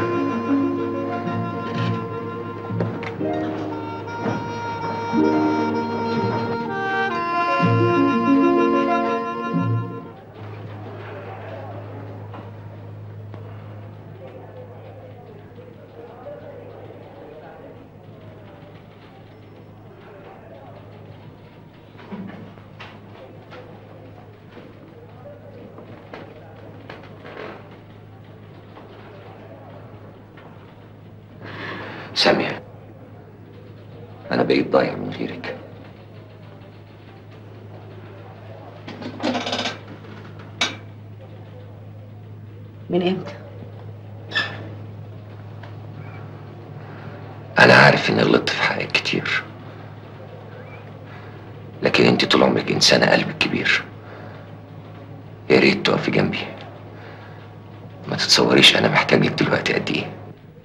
سامية أنا بقيت ضايع من غيرك من امتى؟ أنا عارف إني غلطت في حقك كتير لكن أنت طول عمرك إنسانة قلبك كبير يا ريت تقفي جنبي ما تتصوريش أنا محتاج لك دلوقتي قد إيه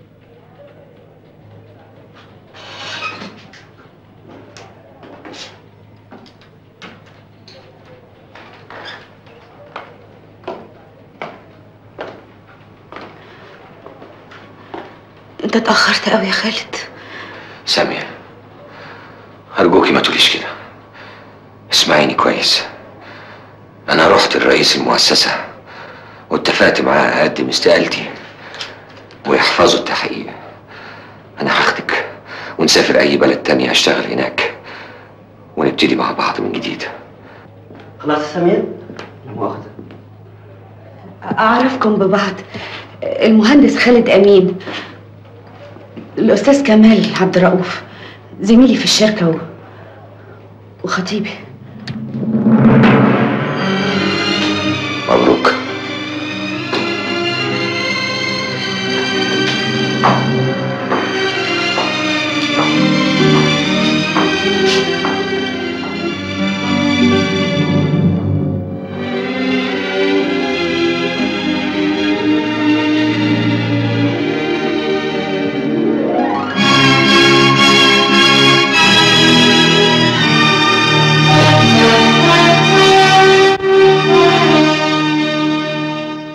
انت اتأخرت قوي يا خالد سامية أرجوكي ما تقوليش كده اسمعيني كويس أنا رحت لرئيس المؤسسة واتفقت معاه أقدم استقالتي ويحفظوا التحقيق أنا هاخدك ونسافر أي بلد تانية أشتغل هناك ونبتدي مع بعض من جديد خلاص يا سمير لا مؤاخذة أعرفكم ببعض المهندس خالد أمين الأستاذ كمال عبد الرؤوف زميلي في الشركة و... وخطيبي